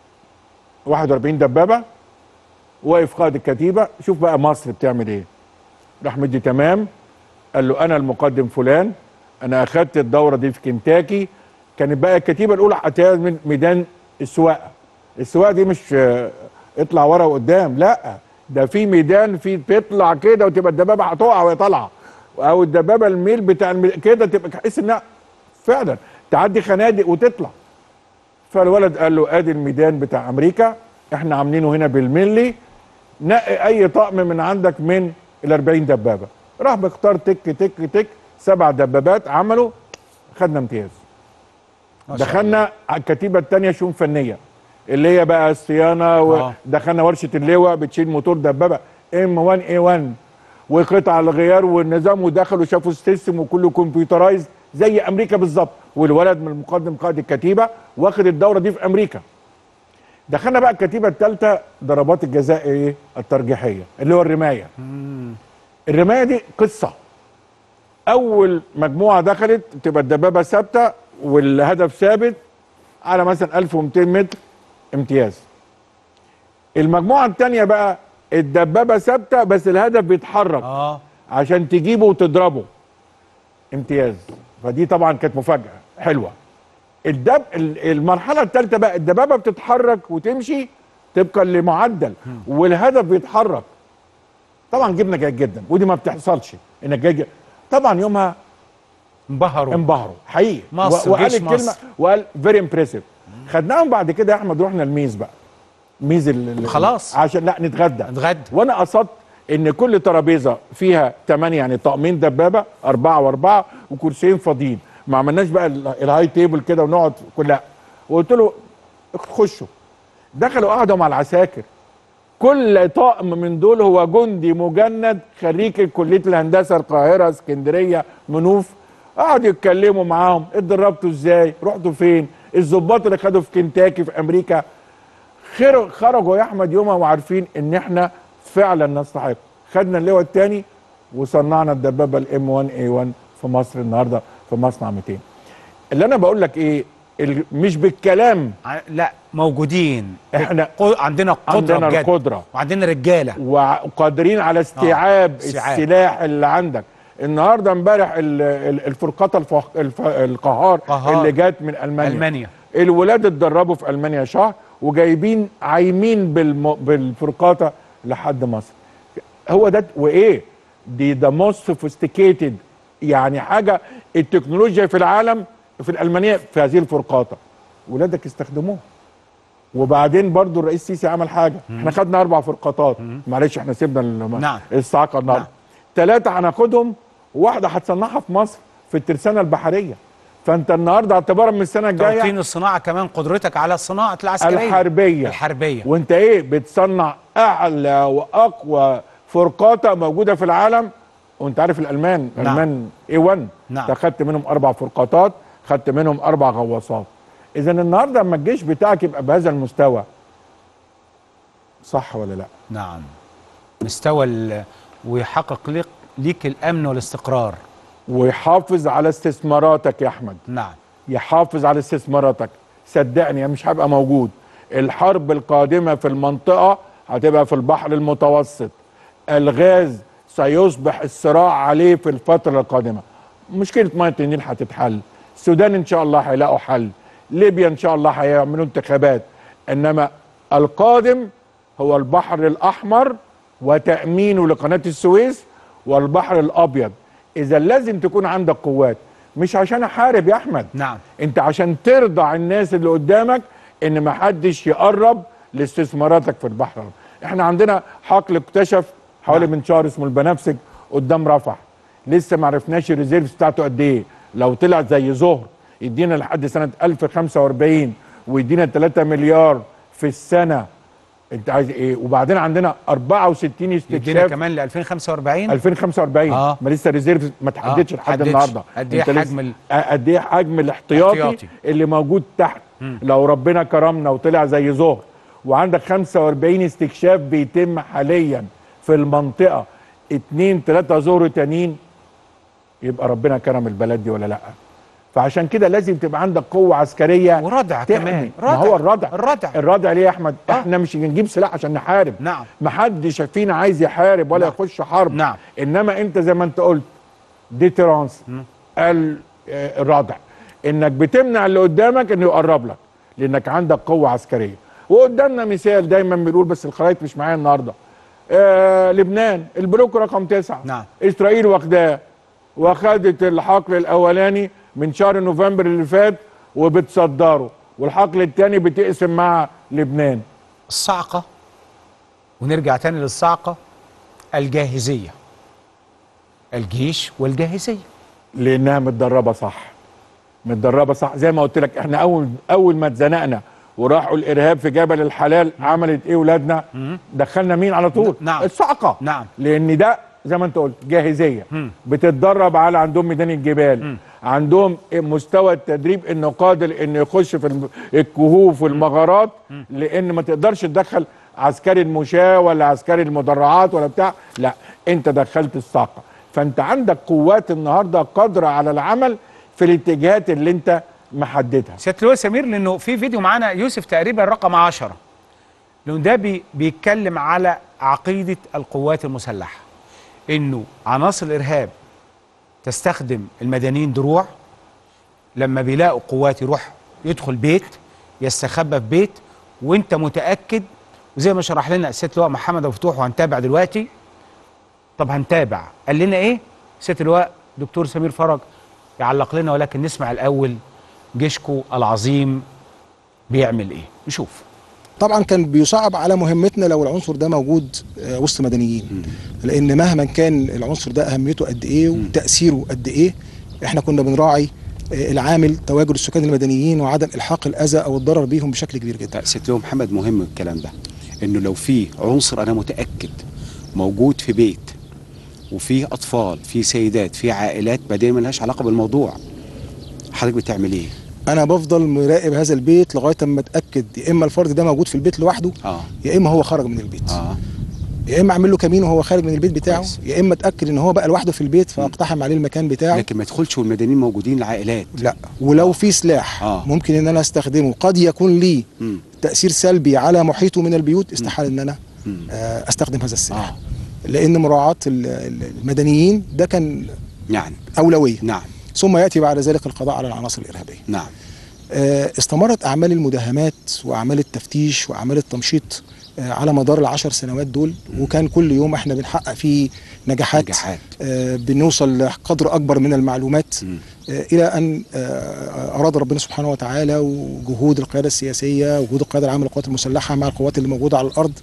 41 دبابه واقف قائد الكتيبه شوف بقى مصر بتعمل ايه راح مدي تمام قال له انا المقدم فلان انا اخدت الدوره دي في كنتاكي كانت بقى الكتيبه الاولى هتلاقيها من ميدان السواقه السواقه دي مش آه، اطلع ورا وقدام لا ده في ميدان في تطلع كده وتبقى الدبابه هتقع وهي طالعه او الدبابه الميل بتاع الميل كده تبقى تحس انها فعلا تعدي خنادق وتطلع فالولد قال له ادي الميدان بتاع امريكا احنا عاملينه هنا بالملي نقي اي طقم من عندك من ال 40 دبابه راح بيختار تك تك تك سبع دبابات عملوا خدنا امتياز ما شاء دخلنا على الكتيبه الثانيه شؤون فنيه اللي هي بقى الصيانه آه. ودخلنا ورشه اللواء بتشيل موتور دبابه ام 1 اي 1 وقطع الغيار والنظام ودخلوا شافوا السيستم وكله كمبيوترايز زي امريكا بالظبط والولد من المقدم قائد الكتيبه واخد الدوره دي في امريكا دخلنا بقى الكتيبه الثالثه ضربات الجزاء ايه الترجيحيه اللي هو الرمايه الرمايه دي قصه اول مجموعه دخلت تبقى الدبابه ثابته والهدف ثابت على مثلا 1200 متر امتياز المجموعه الثانيه بقى الدبابه ثابته بس الهدف بيتحرك اه عشان تجيبه وتضربه امتياز فدي طبعا كانت مفاجاه حلوه الدب ال- المرحله الثالثه بقى الدبابه بتتحرك وتمشي طبقا لمعدل والهدف بيتحرك طبعا جبنا جيد جدا ودي ما بتحصلش انك جاي طبعا يومها انبهروا انبهروا حقيقي مصر، و- وقال جيش الكلمه مصر. وقال فيري امبريسيف خدناهم بعد كده يا احمد رحنا الميز بقى ميز ال- ال- خلاص. عشان لا نتغدى نتغدى. وانا قصدت ان كل ترابيزه فيها ثمانيه يعني طقمين دبابه اربعه واربعه وكرسيين فاضيين ما عملناش بقى ال- الهاي تيبل كده ونقعد كلها وقلت له خشوا دخلوا قعدوا مع العساكر كل طقم من دول هو جندي مجند خريج كليه الهندسه القاهره اسكندريه منوف قعدوا يتكلموا معاهم اتدربتوا ازاي رحتوا فين الضباط اللي خدوا في كنتاكي في امريكا خير خرجوا يا احمد يومها وعارفين ان احنا فعلا نستحق خدنا اللواء الثاني وصنعنا الدبابه الام 1 اي 1 في مصر النهارده في مصنع 200 اللي انا بقول لك ايه ال- مش بالكلام ع- لا موجودين احنا قو- عندنا قدره عندنا بجد. القدرة. وعندنا رجاله وقادرين على استيعاب آه، استيعاب. السلاح اللي عندك النهارده امبارح ال- ال- الفرقاطه الفخ... الف... القهار قهار. اللي جات من المانيا ألمانيا. الولاد اتدربوا في المانيا شهر وجايبين عايمين بالم... بالفرقاطه لحد مصر هو ده وايه دي ذا موست سوفيستيكيتد يعني حاجه التكنولوجيا في العالم في الالمانيه في هذه الفرقاطه ولادك استخدموها وبعدين برضو الرئيس السيسي عمل حاجه احنا خدنا اربع فرقاطات معلش احنا سيبنا ال- نعم. الصعقه النهارده نعم. ثلاثه هناخدهم وواحده هتصنعها في مصر في الترسانه البحريه فانت النهارده اعتبارا من السنه الجايه توطين الصناعه كمان قدرتك على صناعه العسكريه الحربيه الحربيه وانت ايه بتصنع اعلى واقوى فرقاطه موجوده في العالم وانت عارف الالمان نعم. الالمان اي 1 نعم. انت خدت منهم اربع فرقاطات خدت منهم اربع غواصات اذا النهارده اما الجيش بتاعك يبقى بهذا المستوى صح ولا لا نعم مستوى ال- ويحقق ليك ليك الامن والاستقرار ويحافظ على استثماراتك يا احمد نعم يحافظ على استثماراتك صدقني أنا مش هبقى موجود الحرب القادمة في المنطقة هتبقى في البحر المتوسط الغاز سيصبح الصراع عليه في الفترة القادمة مشكلة مياه النيل هتتحل السودان إن شاء الله هيلاقوا حل ليبيا إن شاء الله هيعملوا انتخابات إنما القادم هو البحر الأحمر وتأمينه لقناة السويس والبحر الأبيض إذا لازم تكون عندك قوات مش عشان أحارب يا أحمد نعم انت عشان ترضع الناس اللي قدامك ان ما حدش يقرب لاستثماراتك في البحر الأبيض. احنا عندنا حقل اكتشف حوالي نعم. من شهر اسمه البنفسج قدام رفح لسه ما عرفناش الريزيرفز بتاعته قد ايه لو طلع زي زهر يدينا لحد سنه 1045 ويدينا 3 مليار في السنه انت عايز ايه وبعدين عندنا 64 يدينا استكشاف كمان ل 2045 2045 آه. ما لسه الريزيرفز ما تحددش لحد حددش. النهارده قد إيه انت لسه- حجم ال- قد ايه حجم الاحتياطي احتياطي. اللي موجود تحت لو ربنا كرمنا وطلع زي زهر وعندك 45 استكشاف بيتم حاليا في المنطقه اتنين تلاته زهر تانيين يبقى ربنا كرم البلد دي ولا لا فعشان كده لازم تبقى عندك قوه عسكريه وردع تحمي. كمان ما هو الردع الردع الردع ليه يا احمد آه. احنا مش هنجيب سلاح عشان نحارب نعم. محدش فينا عايز يحارب ولا نعم. يخش حرب نعم. انما انت زي ما انت قلت ديترانس ال- آه، الردع انك بتمنع اللي قدامك انه يقرب لك لانك عندك قوه عسكريه وقدامنا مثال دايما بنقول بس الخرائط مش معايا النهارده آه لبنان البلوك رقم تسعة نعم. اسرائيل واخداه واخدت الحقل الاولاني من شهر نوفمبر اللي فات وبتصدره والحقل الثاني بتقسم مع لبنان الصعقه ونرجع تاني للصعقه الجاهزيه الجيش والجاهزيه لانها متدربه صح متدربه صح زي ما قلت لك احنا اول اول ما اتزنقنا وراحوا الارهاب في جبل الحلال عملت ايه ولادنا دخلنا مين على طول نعم. الصعقه نعم. لان ده زي ما انت قلت جاهزيه بتتدرب على عندهم ميدان الجبال عندهم مستوى التدريب انه قادر انه يخش في الم- الكهوف والمغارات لان ما تقدرش تدخل عسكري المشاة ولا عسكري المدرعات ولا بتاع لا انت دخلت الصاقه فانت عندك قوات النهارده قادره على العمل في الاتجاهات اللي انت محددها سياده اللواء سمير لانه في فيديو معانا يوسف تقريبا رقم 10 لانه ده بي بيتكلم على عقيده القوات المسلحه انه عناصر الارهاب تستخدم المدنيين دروع لما بيلاقوا قوات يروح يدخل بيت يستخبى في بيت وانت متاكد وزي ما شرح لنا سياده اللواء محمد ابو فتوح وهنتابع دلوقتي طب هنتابع قال لنا ايه سياده اللواء دكتور سمير فرج يعلق لنا ولكن نسمع الاول جيشكو العظيم بيعمل ايه نشوف طبعا كان بيصعب على مهمتنا لو العنصر ده موجود آه، وسط مدنيين لان مهما كان العنصر ده اهميته قد ايه وتاثيره قد ايه احنا كنا بنراعي آه، العامل تواجد السكان المدنيين وعدم الحاق الاذى او الضرر بيهم بشكل كبير جدا ست يوم محمد مهم الكلام ده انه لو في عنصر انا متاكد موجود في بيت وفي اطفال في سيدات في عائلات بعدين ملهاش علاقه بالموضوع حضرتك بتعمل ايه؟ انا بفضل مراقب هذا البيت لغايه اما اتاكد يا اما الفرد ده موجود في البيت لوحده اه يا اما هو خرج من البيت اه يا اما اعمل له كمين وهو خارج من البيت بتاعه كويس. يا اما اتاكد ان هو بقى لوحده في البيت فاقتحم عليه المكان بتاعه لكن ما يدخلش والمدنيين موجودين العائلات لا ولو في سلاح آه. ممكن ان انا استخدمه قد يكون ليه مم. تاثير سلبي على محيطه من البيوت استحال ان انا مم. آه، استخدم هذا السلاح آه. لان مراعاه ال- ال- المدنيين ده كان يعني اولويه نعم ثم ياتي بعد ذلك القضاء على العناصر الارهابيه نعم آه، استمرت اعمال المداهمات واعمال التفتيش واعمال التمشيط آه، على مدار العشر سنوات دول وكان كل يوم احنا بنحقق فيه نجاحات, نجاحات. آه، بنوصل لقدر اكبر من المعلومات مم. آه، الى ان آه، اراد ربنا سبحانه وتعالى وجهود القياده السياسيه وجهود القياده العامه للقوات المسلحه مع القوات اللي موجوده على الارض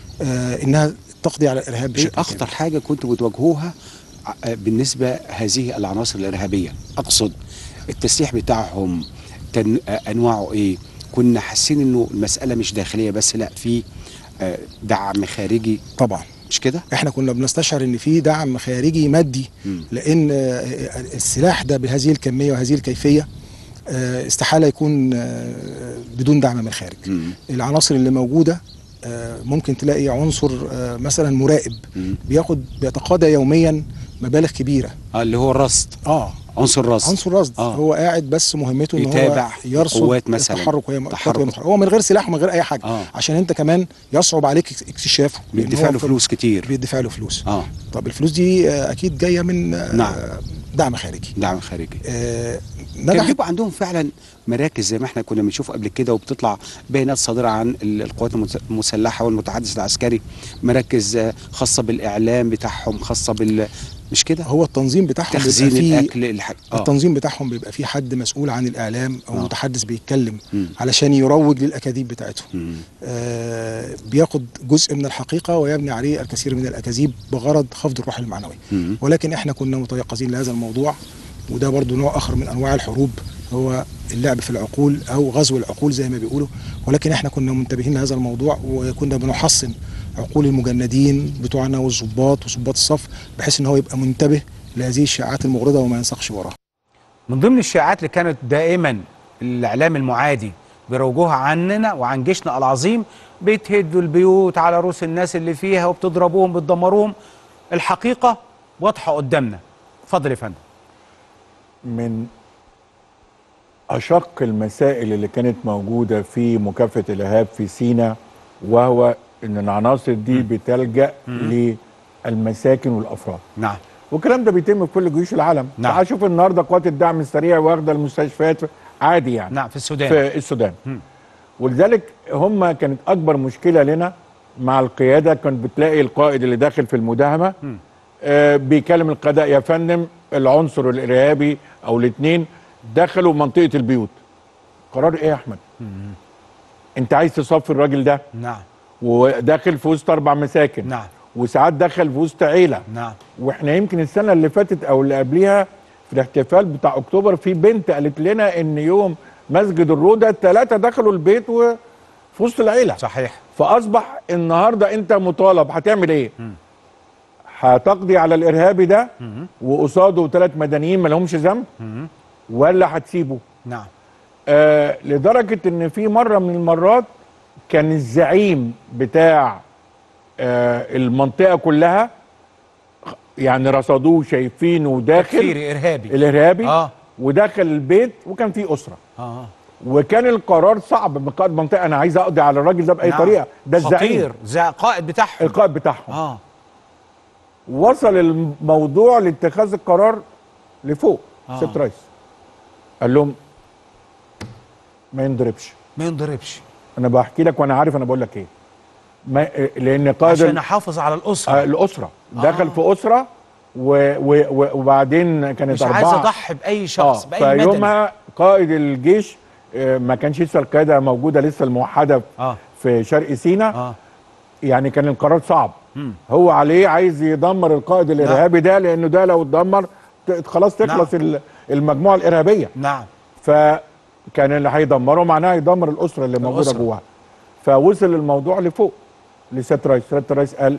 آه، انها تقضي على الارهاب ايه بشكل اخطر كامل. حاجه كنتوا بتواجهوها ع- بالنسبه هذه العناصر الارهابيه اقصد التسليح بتاعهم كان آه، انواعه ايه كنا حاسين انه المساله مش داخليه بس لا في آه، دعم خارجي طبعا مش كده احنا كنا بنستشعر ان في دعم خارجي مادي مم. لان آه، السلاح ده بهذه الكميه وهذه الكيفيه آه، استحاله يكون آه، بدون دعم من الخارج مم. العناصر اللي موجوده آه، ممكن تلاقي عنصر آه، مثلا مراقب مم. بياخد بيتقاضى يوميا مبالغ كبيره اه اللي هو الرصد اه عنصر الرصد عنصر رصد آه. آه. هو قاعد بس مهمته ان هو يتابع يرصد قوات مثلاً، التحرك وهي تحرك. تحرك. هو من غير سلاح ومن غير اي حاجه آه. عشان انت كمان يصعب عليك اكتشافه لأن بيدفع هو له في- فلوس كتير بيدفع له فلوس اه طب الفلوس دي آه، اكيد جايه من آه، نعم. دعم خارجي دعم خارجي آه، كان نجحت بيبقى عندهم فعلا مراكز زي ما احنا كنا بنشوف قبل كده وبتطلع بيانات صادره عن ال- القوات المس- المسلحه والمتحدث العسكري مراكز آه، خاصه بالاعلام بتاعهم خاصه بال مش كده هو التنظيم بتاعهم بيبقى تخزين فيه الاكل الح... اه التنظيم بتاعهم بيبقى فيه حد مسؤول عن الاعلام او آه. متحدث بيتكلم مم. علشان يروج للاكاذيب بتاعتهم مم. آه بياخد جزء من الحقيقه ويبني عليه الكثير من الاكاذيب بغرض خفض الروح المعنوي مم. ولكن احنا كنا متيقظين لهذا الموضوع وده برضو نوع اخر من انواع الحروب هو اللعب في العقول او غزو العقول زي ما بيقولوا ولكن احنا كنا منتبهين لهذا الموضوع وكنا بنحصن عقول المجندين بتوعنا والظباط وظباط الصف بحيث ان هو يبقى منتبه لهذه الشائعات المغرضه وما ينسقش وراها من ضمن الشائعات اللي كانت دائما الاعلام المعادي بيروجوها عننا وعن جيشنا العظيم بتهدوا البيوت على رؤوس الناس اللي فيها وبتضربوهم بتدمروهم الحقيقه واضحه قدامنا اتفضل يا فندم من أشق المسائل اللي كانت موجودة في مكافحة الإرهاب في سيناء وهو إن العناصر دي بتلجأ للمساكن والأفراد نعم والكلام ده بيتم في كل جيوش العالم نعم. تعال شوف النهارده قوات الدعم السريع واخده المستشفيات عادي يعني نعم في السودان في السودان ولذلك هم كانت اكبر مشكله لنا مع القياده كنت بتلاقي القائد اللي داخل في المداهمه آه بيكلم القضاء يا فندم العنصر الارهابي او الاثنين دخلوا منطقه البيوت قرار ايه يا احمد انت عايز تصفي الراجل ده نعم وداخل في وسط اربع مساكن نعم وساعات دخل في وسط عيله نعم واحنا يمكن السنه اللي فاتت او اللي قبليها في الاحتفال بتاع اكتوبر في بنت قالت لنا ان يوم مسجد الروضه الثلاثه دخلوا البيت وفي وسط العيله صحيح فاصبح النهارده انت مطالب هتعمل ايه؟ هتقضي على الارهابي ده وقصاده ثلاث مدنيين ما لهمش ذنب ولا هتسيبه نعم آه لدرجه ان في مره من المرات كان الزعيم بتاع آه المنطقه كلها يعني رصدوه شايفينه داخل تكفيري ارهابي الارهابي اه ودخل البيت وكان في اسره اه وكان القرار صعب من قائد منطقه انا عايز اقضي على الراجل ده باي نعم. طريقه ده الزعيم خطير زي قائد بتاعهم القائد بتاعهم اه وصل الموضوع لاتخاذ القرار لفوق آه. آه. ست رئيس قال لهم ما ينضربش ما ينضربش انا بحكي لك وانا عارف انا بقول لك ايه ما لان قائد عشان ال- احافظ على الاسره آه الاسره دخل في اسره و و و وبعدين كانت مش اربعه عايز اضحي باي شخص اه باي مدني فيومها قائد الجيش آه، ما كانش لسه القياده موجوده لسه الموحده اه في شرق سيناء اه يعني كان القرار صعب مم. هو عليه عايز يدمر القائد الارهابي ده لانه ده لو اتدمر ت- خلاص تخلص ال- المجموعه الارهابيه نعم فكان اللي هيدمره معناه يدمر الاسره اللي موجوده الأسرة. جواها فوصل الموضوع لفوق لسياده الرئيس سياده الرئيس قال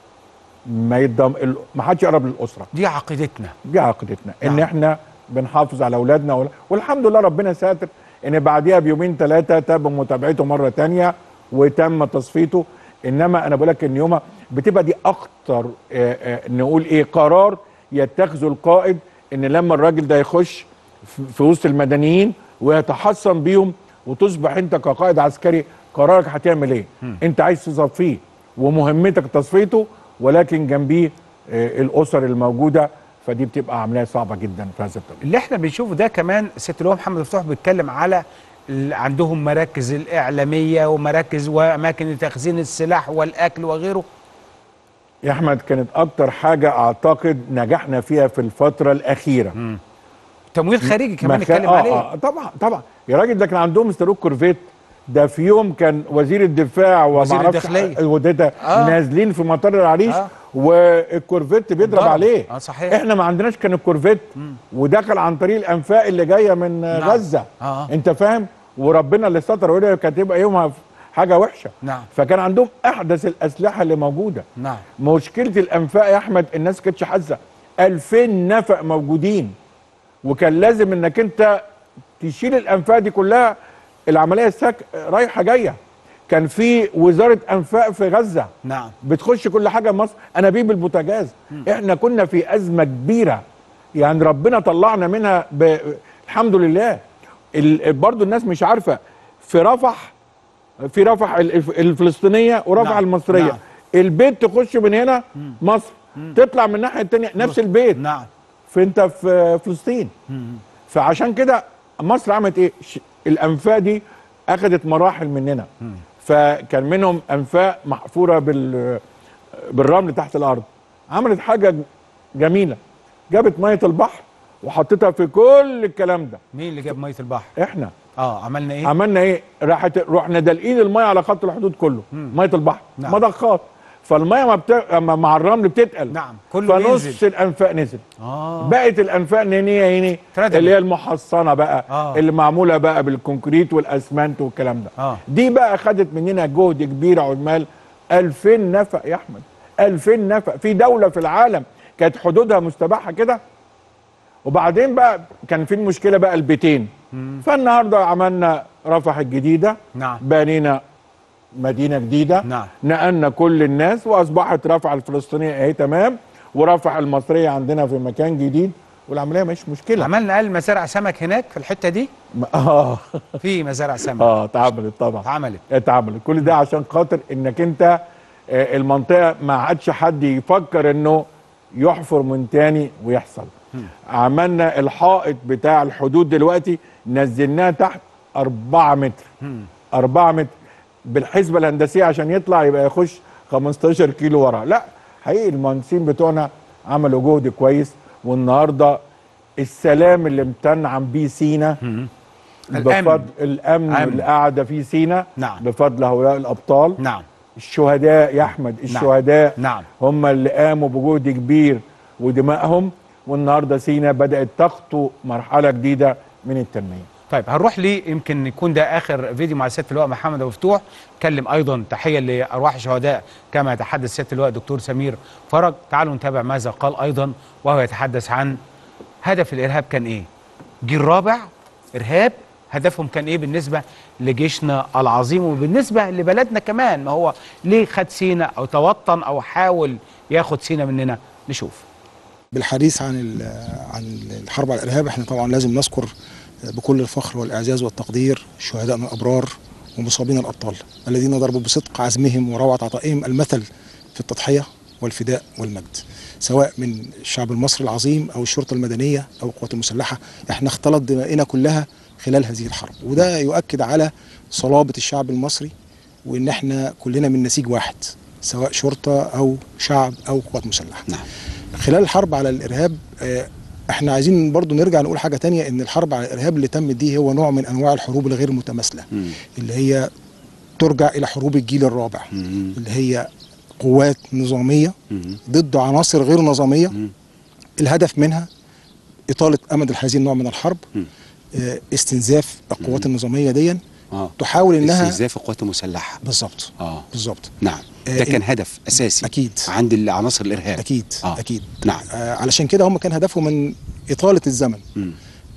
ما يدم ال- ما حدش يقرب للاسره دي عقيدتنا دي عقيدتنا ان نعم. احنا بنحافظ على اولادنا وال- والحمد لله ربنا ساتر ان بعديها بيومين ثلاثه تم متابعته مره تانية وتم تصفيته انما انا بقول لك ان يومها بتبقى دي اكتر آه، آه، نقول ايه قرار يتخذه القائد ان لما الراجل ده يخش في- في وسط المدنيين ويتحصن بيهم وتصبح انت كقائد عسكري قرارك هتعمل ايه انت عايز تصفيه ومهمتك تصفيته ولكن جنبيه آه، الاسر الموجوده فدي بتبقى عمليه صعبه جدا في هذا التوقيت اللي احنا بنشوفه ده كمان ست اللواء محمد مفتوح بيتكلم على ال- عندهم مراكز الاعلاميه ومراكز واماكن لتخزين السلاح والاكل وغيره يا احمد كانت اكتر حاجه اعتقد نجحنا فيها في الفتره الاخيره تمويل خارجي كمان مخا- نتكلم آه عليه آه طبعا طبعا يا راجل ده كان عندهم استروك كورفيت ده في يوم كان وزير الدفاع وزير ومعرفش الداخلية. وده ده آه. نازلين في مطار العريش آه. والكورفيت بيضرب ضرب. عليه آه، صحيح. احنا ما عندناش كان الكورفيت ودخل عن طريق الانفاق اللي جايه من آه، نعم. غزه آه. انت فاهم وربنا اللي ستر وده كانت تبقى يومها حاجه وحشه نعم. فكان عندهم احدث الاسلحه اللي موجوده نعم مشكله الانفاق يا احمد الناس كانتش حاسه 2000 نفق موجودين وكان لازم انك انت تشيل الانفاق دي كلها العمليه السك رايحه جايه كان في وزاره انفاق في غزه نعم بتخش كل حاجه مصر انابيب البوتاجاز احنا كنا في ازمه كبيره يعني ربنا طلعنا منها ب... الحمد لله ال... برضو الناس مش عارفه في رفح في رفح الف- الفلسطينيه ورفح نعم، المصريه نعم. البيت تخش من هنا مصر تطلع من الناحيه الثانيه نفس البيت نعم فانت في فلسطين فعشان كده مصر عملت ايه ش- الانفاق دي اخذت مراحل مننا فكان منهم انفاق محفوره بال بالرمل تحت الارض عملت حاجه جميله جابت ميه البحر وحطيتها في كل الكلام ده مين اللي جاب ميه البحر احنا اه عملنا ايه عملنا ايه راحت رحنا دالقين الميه على خط الحدود كله ميه البحر نعم. مضخات فالميه ما بت... أما مع الرمل بتتقل نعم، كله فنص بينزل. الانفاق نزل اه بقت الانفاق هي هنا اتردمت. اللي هي المحصنه بقى آه. اللي معموله بقى بالكونكريت والاسمنت والكلام ده آه. دي بقى خدت مننا جهد كبير عمال 2000 نفق يا احمد 2000 نفق في دوله في العالم كانت حدودها مستباحه كده وبعدين بقى كان في المشكله بقى البيتين فالنهارده عملنا رفح الجديده نعم. بنينا مدينه جديده نعم. نقلنا كل الناس واصبحت رفح الفلسطينيه اهي تمام ورفح المصريه عندنا في مكان جديد والعمليه مش مشكله عملنا قال مزارع سمك هناك في الحته دي م- اه في مزارع سمك اه اتعملت طبعا اتعملت اتعملت كل ده عشان خاطر انك انت آه، المنطقه ما عادش حد يفكر انه يحفر من تاني ويحصل عملنا الحائط بتاع الحدود دلوقتي نزلناه تحت 4 متر 4 متر بالحسبه الهندسيه عشان يطلع يبقى يخش 15 كيلو ورا لا حقيقي المهندسين بتوعنا عملوا جهد كويس والنهارده السلام اللي امتنعم بيه سينا الأمن. بفضل الامن أمن. اللي قاعده فيه سينا نعم. بفضل هؤلاء الابطال نعم الشهداء يا احمد الشهداء نعم. هم اللي قاموا بجهد كبير ودمائهم والنهارده سينا بدات تخطو مرحله جديده من التنميه طيب هنروح ليه يمكن يكون ده اخر فيديو مع سياده اللواء محمد ابو فتوح اتكلم ايضا تحيه لارواح الشهداء كما يتحدث سياده اللواء دكتور سمير فرج تعالوا نتابع ماذا قال ايضا وهو يتحدث عن هدف الارهاب كان ايه جيل رابع ارهاب هدفهم كان ايه بالنسبه لجيشنا العظيم وبالنسبه لبلدنا كمان ما هو ليه خد سينا او توطن او حاول ياخد سينا مننا نشوف بالحديث عن ال- عن الحرب على الارهاب احنا طبعا لازم نذكر بكل الفخر والاعزاز والتقدير شهدائنا الابرار ومصابين الابطال الذين ضربوا بصدق عزمهم وروعه عطائهم المثل في التضحيه والفداء والمجد سواء من الشعب المصري العظيم او الشرطه المدنيه او القوات المسلحه احنا اختلط دمائنا كلها خلال هذه الحرب وده يؤكد على صلابه الشعب المصري وان احنا كلنا من نسيج واحد سواء شرطه او شعب او قوات مسلحه نعم خلال الحرب على الارهاب آه، احنا عايزين برضو نرجع نقول حاجه تانية ان الحرب على الارهاب اللي تمت دي هو نوع من انواع الحروب الغير متماثله مم. اللي هي ترجع الى حروب الجيل الرابع مم. اللي هي قوات نظاميه مم. ضد عناصر غير نظاميه مم. الهدف منها اطاله امد هذه النوع من الحرب مم. آه، استنزاف القوات النظاميه دي اه تحاول انها استنزاف القوات المسلحه بالظبط اه بالظبط نعم آه، ده كان إن- هدف اساسي اكيد عند العناصر الارهاب اكيد آه. اكيد نعم آه علشان كده هم كان هدفهم من اطاله الزمن مم.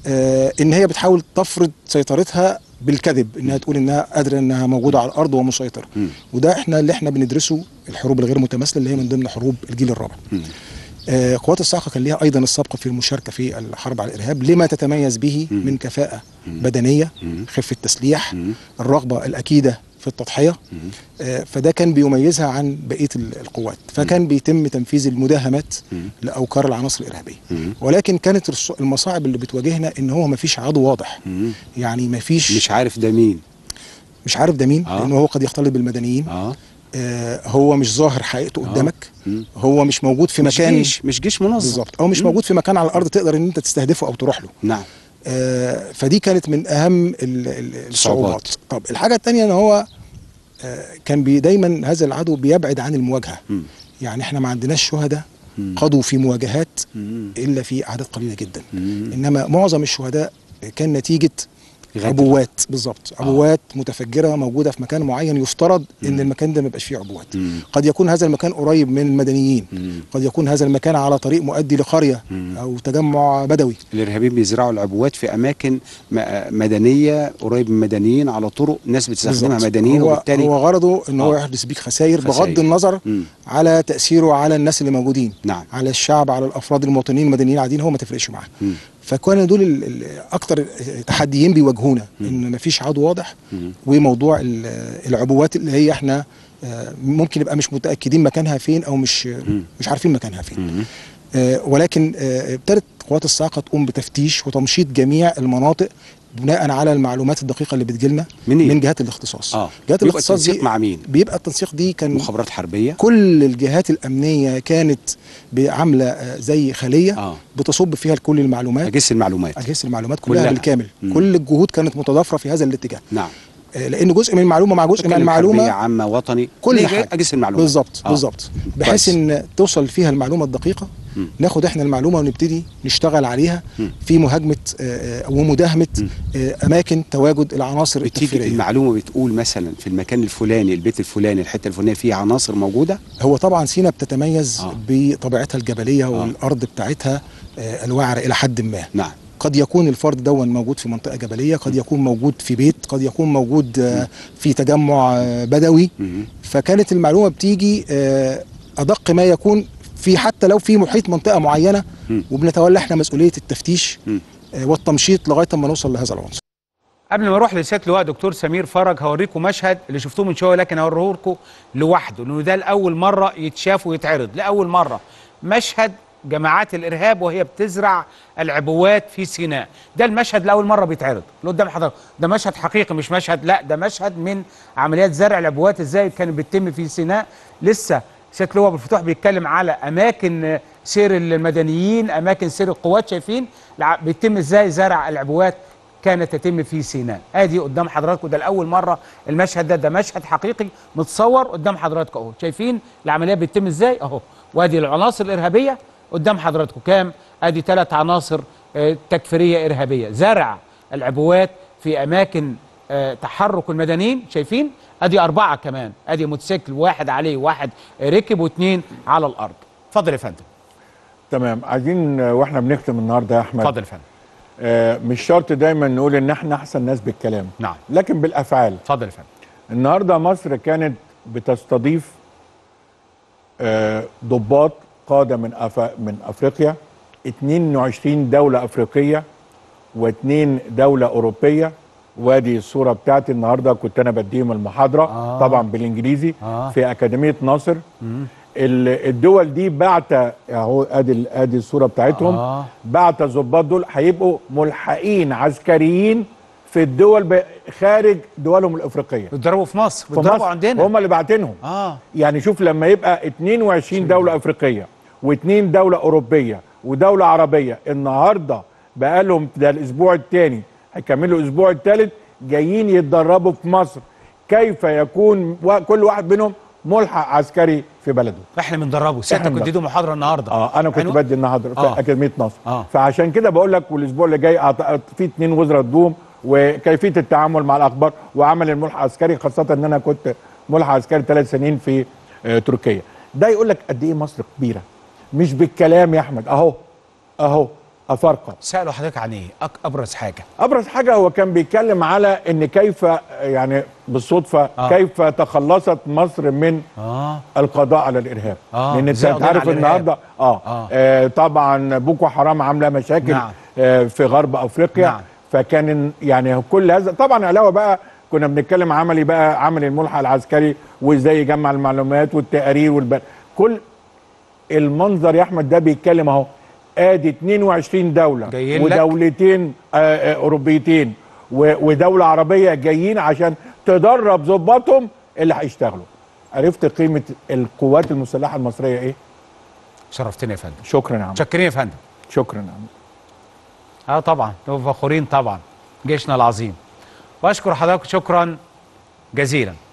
آه ان هي بتحاول تفرض سيطرتها بالكذب انها تقول انها قادره انها موجوده على الارض ومسيطره مم. وده احنا اللي احنا بندرسه الحروب الغير متماثله اللي هي من ضمن حروب الجيل الرابع مم. آه قوات الصاعقه كان ليها ايضا السبق في المشاركه في الحرب على الارهاب لما تتميز به مم. من كفاءه مم. بدنيه مم. خفه تسليح مم. الرغبه الاكيده في التضحيه مم. آه، فده كان بيميزها عن بقيه ال- القوات فكان بيتم تنفيذ المداهمات مم. لاوكار العناصر الارهابيه مم. ولكن كانت الص- المصاعب اللي بتواجهنا ان هو ما فيش عدو واضح مم. يعني ما فيش مش عارف ده مين مش عارف ده مين آه. لانه هو قد يختلط بالمدنيين اه آه هو مش ظاهر حقيقته آه. قدامك مم. هو مش موجود في مش مكان جيش مش جيش منظم بالظبط او مش مم. موجود في مكان على الارض تقدر ان انت تستهدفه او تروح له نعم آه فدي كانت من اهم ال- ال- الصعوبات الصعوبات. طب الحاجه الثانيه ان هو آه كان بي دايما هذا العدو بيبعد عن المواجهه مم. يعني احنا ما عندناش شهداء مم. قضوا في مواجهات مم. الا في اعداد قليله جدا مم. انما معظم الشهداء كان نتيجه غدر. عبوات بالظبط عبوات متفجره موجوده في مكان معين يفترض ان المكان ده ما يبقاش فيه عبوات مم. قد يكون هذا المكان قريب من المدنيين مم. قد يكون هذا المكان على طريق مؤدي لقريه مم. او تجمع بدوي الارهابيين بيزرعوا العبوات في اماكن م- مدنيه قريب من مدنيين على طرق ناس بتستخدمها بالظبط. مدنيين هو وبالتالي هو غرضه ان هو آه. يحدث بيك خسائر خسائر. بغض النظر مم. على تاثيره على الناس اللي موجودين نعم على الشعب على الافراد المواطنين المدنيين قاعدين هو ما تفرقش معاه مم. فكان دول ال- ال- اكتر تحديين بيواجهونا ان مفيش عدو واضح مم. وموضوع ال- العبوات اللي هي احنا آه، ممكن نبقى مش متاكدين مكانها فين او مش مش عارفين مكانها فين مم. آه، ولكن آه، ابتدت قوات الصاعقه تقوم بتفتيش وتمشيط جميع المناطق بناء على المعلومات الدقيقه اللي بتجيلنا منين؟ من جهات الاختصاص اه جهات بيبقى الاختصاص دي التنسيق مع مين؟ بيبقى التنسيق دي كان مخابرات حربيه كل الجهات الامنيه كانت عامله آه، زي خليه اه بتصب فيها كل المعلومات اجهزه المعلومات اجهزه المعلومات كلها, كلها. بالكامل مم. كل الجهود كانت متضافره في هذا الاتجاه نعم آه، لان جزء من المعلومه مع جزء من بتكلم حربية المعلومه عامه وطني كل ليه حاجة. اجهزه المعلومات بالظبط آه. بالظبط بحيث كويس. ان توصل فيها المعلومه الدقيقه مم. ناخد احنا المعلومه ونبتدي نشتغل عليها مم. في مهاجمه آه، آه، ومداهمه مم. آه، اماكن تواجد العناصر بتيجي التكفيريه المعلومه بتقول مثلا في المكان الفلاني البيت الفلاني الحته الفلانيه فيه عناصر موجوده هو طبعا سينا بتتميز آه. بطبيعتها الجبليه والارض بتاعتها آه، الوعره الى حد ما نعم قد يكون الفرد دون موجود في منطقه جبليه قد يكون موجود في بيت قد يكون موجود آه، في تجمع آه، بدوي مم. فكانت المعلومه بتيجي آه، ادق ما يكون في حتى لو في محيط منطقه معينه مم. وبنتولى احنا مسؤوليه التفتيش مم. آه، والتمشيط لغايه ما نوصل لهذا العنصر قبل ما اروح لسياده اللواء دكتور سمير فرج هوريكم مشهد اللي شفتوه من شويه لكن هوريه لكم لوحده لانه ده لاول مره يتشاف ويتعرض لاول مره مشهد جماعات الارهاب وهي بتزرع العبوات في سيناء ده المشهد لاول مره بيتعرض اللي قدام حضرتك ده مشهد حقيقي مش مشهد لا ده مشهد من عمليات زرع العبوات ازاي كانت بتتم في سيناء لسه سياده اللواء ابو الفتوح بيتكلم على اماكن سير المدنيين اماكن سير القوات شايفين الع- بيتم ازاي زرع العبوات كانت تتم في سيناء ادي قدام حضراتكم ده لاول مره المشهد ده ده مشهد حقيقي متصور قدام حضراتكم اهو شايفين العمليه بتتم ازاي اهو وادي العناصر الارهابيه قدام حضراتكم كام ادي ثلاث عناصر آه، تكفيريه ارهابيه زرع العبوات في اماكن آه، تحرك المدنيين شايفين ادي اربعه كمان ادي موتوسيكل واحد عليه واحد ركب واثنين على الارض اتفضل يا فندم تمام عايزين آه، واحنا بنختم النهارده يا احمد اتفضل يا فندم آه مش شرط دايما نقول ان احنا احسن ناس بالكلام نعم لكن بالافعال اتفضل يا فندم النهارده مصر كانت بتستضيف آه، ضباط قاده من أف... من افريقيا 22 دوله افريقيه واثنين دوله اوروبيه وادي الصوره بتاعتي النهارده كنت انا بديهم المحاضره آه. آه. طبعا بالانجليزي آه. آه. في اكاديميه ناصر ال- الدول دي بعت اهو ادي ال- ادي الصوره بتاعتهم آه. آه. بعت الضباط دول هيبقوا ملحقين عسكريين في الدول ب- خارج دولهم الافريقيه بيتضربوا في مصر في بيتضربوا مصر عندنا هم اللي باعتينهم اه يعني شوف لما يبقى 22 دولة أفريقية واثنين دولة أوروبية ودولة عربية النهاردة بقى لهم ده الأسبوع الثاني هيكملوا الأسبوع الثالث جايين يتدربوا في مصر كيف يكون وا- كل واحد منهم ملحق عسكري في بلده احنا بندربه سيادتك إحنا كنت تدي محاضره النهارده اه انا كنت عنوان- بدي النهارده في آه. اكاديميه نصر آه. فعشان كده بقول لك والاسبوع اللي جاي أعت- في اثنين وزراء دوم وكيفيه التعامل مع الاخبار وعمل الملحق العسكري خاصه ان انا كنت ملحق عسكري ثلاث سنين في آه تركيا ده يقول لك قد ايه مصر كبيره مش بالكلام يا احمد اهو اهو افارقه سالوا حضرتك عن ايه أك- ابرز حاجه ابرز حاجه هو كان بيتكلم على ان كيف يعني بالصدفه آه. آه. كيف تخلصت مصر من اه القضاء على الارهاب آه، لان انت إزاي أنت قضينا عارف على الإرهاب؟ النهارده آه, آه. آه. آه طبعا بوكو حرام عامله مشاكل نعم. آه في غرب افريقيا نعم. فكان يعني كل هذا طبعا علاوه بقى كنا بنتكلم عملي بقى عمل الملحق العسكري وازاي يجمع المعلومات والتقارير والب... كل المنظر يا احمد ده بيتكلم اهو ادي 22 دوله جايين لك. ودولتين آه آه اوروبيتين و- ودوله عربيه جايين عشان تدرب ضباطهم اللي هيشتغلوا عرفت قيمه القوات المسلحه المصريه ايه شرفتني يا فندم شكرا يا عم متشكرين يا فندم شكرا يا عم اه طبعا نبقى فخورين طبعا جيشنا العظيم واشكر حضرتك شكرا جزيلا